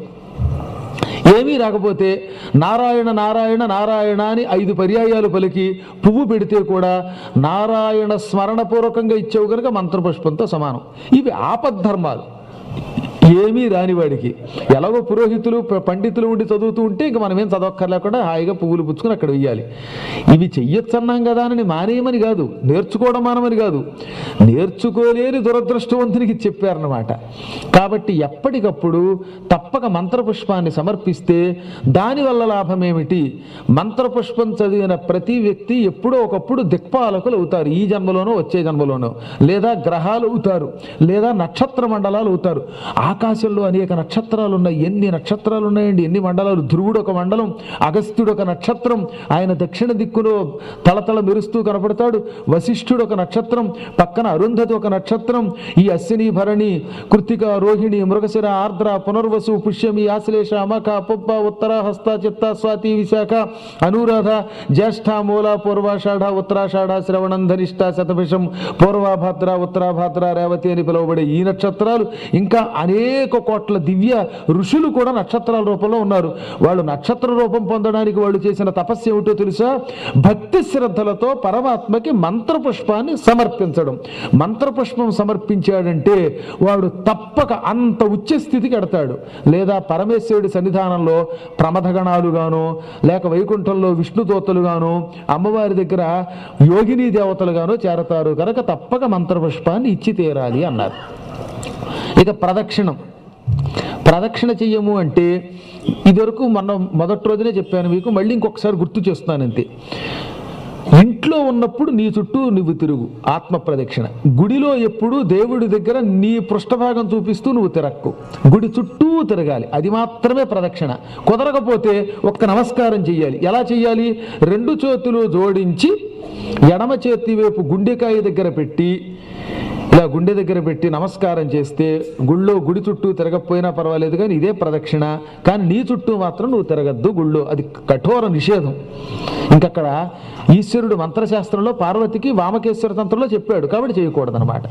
ఏమీ రాకపోతే నారాయణ నారాయణ నారాయణ అని ఐదు పర్యాయాలు పలికి పువ్వు పెడితే కూడా నారాయణ స్మరణపూర్వకంగా ఇచ్చావు కనుక మంత్రపుష్పంతో సమానం ఇవి ఆపద్ధర్మాలు ఏమీ రానివాడికి ఎలాగో పురోహితులు ప- పండితులు ఉండి చదువుతూ ఉంటే ఇంక మనం ఏం చదవక్కర్లేకుండా హాయిగా పువ్వులు పుచ్చుకుని అక్కడ వెయ్యాలి ఇవి చెయ్యొచ్చన్నాం కదా అని మానేయమని కాదు నేర్చుకోవడం మానమని కాదు నేర్చుకోలేని దురదృష్టవంతునికి చెప్పారన్నమాట కాబట్టి ఎప్పటికప్పుడు తప్పక మంత్రపుష్పాన్ని సమర్పిస్తే దానివల్ల లాభం ఏమిటి మంత్రపుష్పం చదివిన ప్రతి వ్యక్తి ఎప్పుడో ఒకప్పుడు దిక్పాలకులు అవుతారు ఈ జన్మలోనో వచ్చే జన్మలోనో లేదా గ్రహాలు అవుతారు లేదా నక్షత్ర మండలాలు అవుతారు ఆకాశంలో అనేక నక్షత్రాలు ఉన్నాయి ఎన్ని నక్షత్రాలు ఉన్నాయండి ఎన్ని మండలాలు ధ్రువుడు ఒక మండలం అగస్త్యుడు ఒక నక్షత్రం ఆయన దక్షిణ దిక్కులో తలతల మెరుస్తూ కనపడతాడు వశిష్ఠుడు ఒక నక్షత్రం పక్కన అరుంధతి ఒక నక్షత్రం ఈ అశ్విని భరణి కృతిక రోహిణి మృగశిర ఆర్ద్ర పునర్వసు పుష్యమి ఆశ్లేష అమక పుబ్బ ఉత్తర హస్త చిత్త స్వాతి విశాఖ అనురాధ జ్యేష్ఠ మూల పూర్వాషాఢ ఉత్తరాషాఢ శ్రవణం ధనిష్ట శతభిషం పూర్వభద్ర ఉత్తరాభద్ర రేవతి అని పిలువబడే ఈ నక్షత్రాలు ఇంకా అనేక అనేక కోట్ల దివ్య ఋషులు కూడా నక్షత్రాల రూపంలో ఉన్నారు వాళ్ళు నక్షత్ర రూపం పొందడానికి వాళ్ళు చేసిన తపస్సు ఏమిటో తెలుసా భక్తి శ్రద్ధలతో పరమాత్మకి మంత్రపుష్పాన్ని సమర్పించడం మంత్రపుష్పం సమర్పించాడంటే వాడు తప్పక అంత ఉచ్చ స్థితికి ఎడతాడు లేదా పరమేశ్వరుడి సన్నిధానంలో ప్రమథగణాలుగాను లేక వైకుంఠంలో విష్ణుదూతలుగాను అమ్మవారి దగ్గర యోగిని దేవతలుగాను చేరతారు కనుక తప్పక మంత్రపుష్పాన్ని ఇచ్చి తీరాలి అన్నారు ఇక ప్రదక్షిణం ప్రదక్షిణ చెయ్యము అంటే ఇదివరకు మనం మొదటి రోజునే చెప్పాను మీకు మళ్ళీ ఇంకొకసారి గుర్తు చేస్తున్నాను అంతే ఇంట్లో ఉన్నప్పుడు నీ చుట్టూ నువ్వు తిరుగు ఆత్మ ప్రదక్షిణ గుడిలో ఎప్పుడు దేవుడి దగ్గర నీ పృష్ఠభాగం చూపిస్తూ నువ్వు తిరక్కు గుడి చుట్టూ తిరగాలి అది మాత్రమే ప్రదక్షిణ కుదరకపోతే ఒక్క నమస్కారం చెయ్యాలి ఎలా చెయ్యాలి రెండు చేతులు జోడించి ఎడమ చేతి వైపు గుండెకాయ దగ్గర పెట్టి ఇలా గుండె దగ్గర పెట్టి నమస్కారం చేస్తే గుళ్ళో గుడి చుట్టూ తిరగకపోయినా పర్వాలేదు కానీ ఇదే ప్రదక్షిణ కానీ నీ చుట్టూ మాత్రం నువ్వు తిరగద్దు గుళ్ళో అది కఠోర నిషేధం ఇంకక్కడ ఈశ్వరుడు మంత్రశాస్త్రంలో పార్వతికి వామకేశ్వర తంత్రంలో చెప్పాడు కాబట్టి చేయకూడదనమాట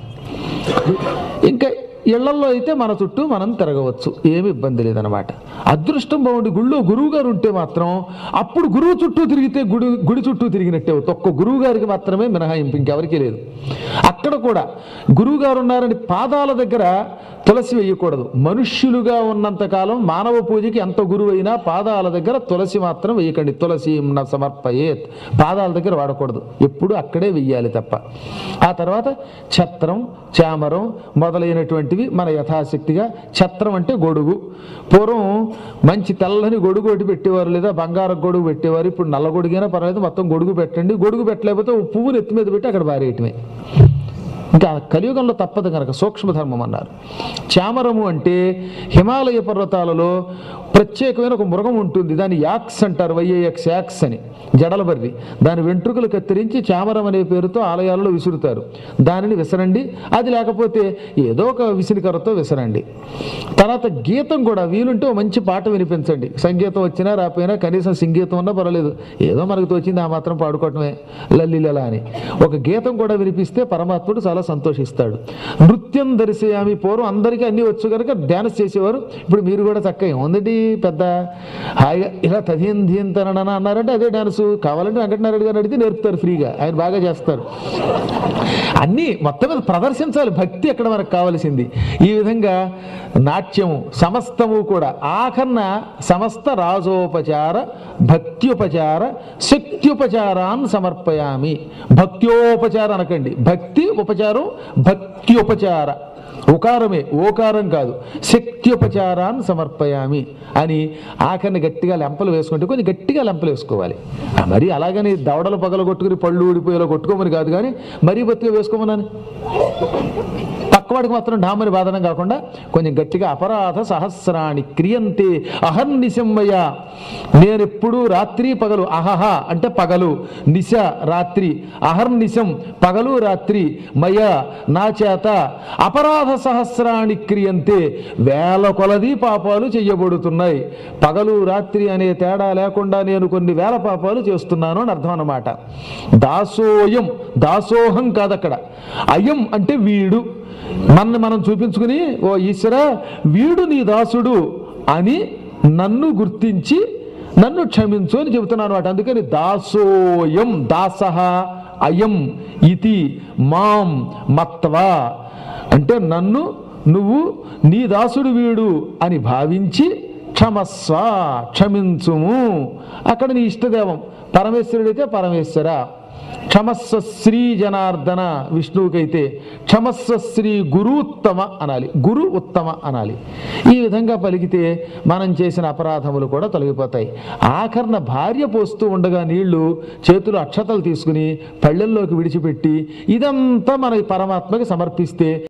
ఇంకా ఇళ్లల్లో అయితే మన చుట్టూ మనం తిరగవచ్చు ఏమి ఇబ్బంది లేదనమాట అదృష్టం బాగుండి గుళ్ళో గురువు గారు ఉంటే మాత్రం అప్పుడు గురువు చుట్టూ తిరిగితే గుడి గుడి చుట్టూ తిరిగినట్టే అవుతుంది. ఒక్క గురువు గారికి మాత్రమే మినహాయింపు ఇంకెవరికీ లేదు అక్కడ కూడా గురువు గారు ఉన్నారని పాదాల దగ్గర తులసి వేయకూడదు మనుష్యులుగా ఉన్నంత కాలం మానవ పూజకి ఎంత గురువు అయినా పాదాల దగ్గర తులసి మాత్రం వేయకండి తులసి న సమర్పయేత్ పాదాల దగ్గర వాడకూడదు ఎప్పుడు అక్కడే వెయ్యాలి తప్ప ఆ తర్వాత ఛత్రం చామరం మొదలైనటువంటివి మన యథాశక్తిగా ఛత్రం అంటే గొడుగు పూర్వం మంచి తెల్లని గొడుగు ఒకటి పెట్టేవారు లేదా బంగారం గొడుగు పెట్టేవారు ఇప్పుడు నల్ల గొడుగైనా పర్వాలేదు మొత్తం గొడుగు పెట్టండి గొడుగు పెట్టలేకపోతే ఓ పువ్వుని ఎత్తి మీద పెట్టి అక్కడ పారేయటమే ఇంకా కలియుగంలో తప్పదు కనుక సూక్ష్మధర్మం అన్నారు చామరము అంటే హిమాలయ పర్వతాలలో ప్రత్యేకమైన ఒక మృగం ఉంటుంది దాన్ని యాక్స్ అంటారు వైఏఎక్స్ యాక్స్ అని జడలబర్రి దాని వెంట్రుకలు కత్తిరించి చామరం అనే పేరుతో ఆలయాల్లో విసురుతారు దానిని విసరండి అది లేకపోతే ఏదో ఒక విసిరికరతో విసరండి తర్వాత గీతం కూడా వీలుంటే ఓ మంచి పాట వినిపించండి సంగీతం వచ్చినా రాపోయినా కనీసం సంగీతం ఉన్నా పర్వాలేదు ఏదో మనకు తోచింది ఆ మాత్రం పాడుకోవటమే లల్లిలలా అని ఒక గీతం కూడా వినిపిస్తే పరమాత్ముడు చాలా సంతోషిస్తాడు నృత్యం దర్శయామి పూర్వం అందరికీ అన్ని వచ్చు కనుక డ్యాన్స్ చేసేవారు ఇప్పుడు మీరు కూడా చక్కగా ఏముందండి పెద్ద హాయిగా ఇలా తదీన్ ధీన్ తనన అన్నారంటే అదే డాన్స్ కావాలంటే వెంకటనారాయణ గారు అడిగితే నేర్పుతారు ఫ్రీగా ఆయన బాగా చేస్తారు అన్నీ మొత్తం మీద ప్రదర్శించాలి భక్తి ఎక్కడ మనకు కావలసింది ఈ విధంగా నాట్యము సమస్తము కూడా ఆఖరణ సమస్త రాజోపచార భక్త్యుపచార శక్త్యుపచారాన్ని సమర్పయామి భక్త్యోపచార అనకండి భక్తి ఉపచారం భక్త్యుపచార ఉకారమే ఓకారం కాదు శక్త్యుపచారాన్ని సమర్పయామి అని ఆఖరిని గట్టిగా లెంపలు వేసుకుంటే కొంచెం గట్టిగా లెంపలు వేసుకోవాలి ఆ, మరి అలాగని దవడలు పగల కొట్టుకుని పళ్ళు ఊడిపోయేలా కొట్టుకోమని కాదు కానీ మరీ బతిగా వేసుకోమన్నాను పక్కవాడికి మాత్రం డామని బాధనం కాకుండా కొంచెం గట్టిగా అపరాధ సహస్రాణి క్రియంతే అహర్నిశమ్మయ్య నేనెప్పుడు రాత్రి పగలు అహహ అంటే పగలు నిశ రాత్రి అహర్నిశం పగలు రాత్రి మయ నా చేత అపరాధ సహస్రాణి క్రియంతే వేల కొలది పాపాలు చెయ్యబడుతున్నాయి పగలు రాత్రి అనే తేడా లేకుండా నేను కొన్ని వేల పాపాలు చేస్తున్నాను అని అర్థం అన్నమాట దాసోయం దాసోహం కాదక్కడ అయం అంటే వీడు మన మనం చూపించుకుని ఓ ఈశ్వర వీడు నీ దాసుడు అని నన్ను గుర్తించి నన్ను క్షమించు అని చెబుతున్నాను అనమాట అందుకని దాసోయం దాసహ అయం ఇతి మాం మత్వా అంటే నన్ను నువ్వు నీ దాసుడు వీడు అని భావించి క్షమస్వ క్షమించుము అక్కడ నీ ఇష్టదేవం పరమేశ్వరుడైతే పరమేశ్వర క్షమస్వ శ్రీ జనార్దన విష్ణువుకైతే క్షమస్వ శ్రీ గురుత్తమ అనాలి గురు ఉత్తమ అనాలి ఈ విధంగా పలికితే మనం చేసిన అపరాధములు కూడా తొలగిపోతాయి ఆఖరణ భార్య పోస్తూ ఉండగా నీళ్లు చేతులు అక్షతలు తీసుకుని పళ్ళెల్లోకి విడిచిపెట్టి ఇదంతా మన పరమాత్మకి సమర్పిస్తే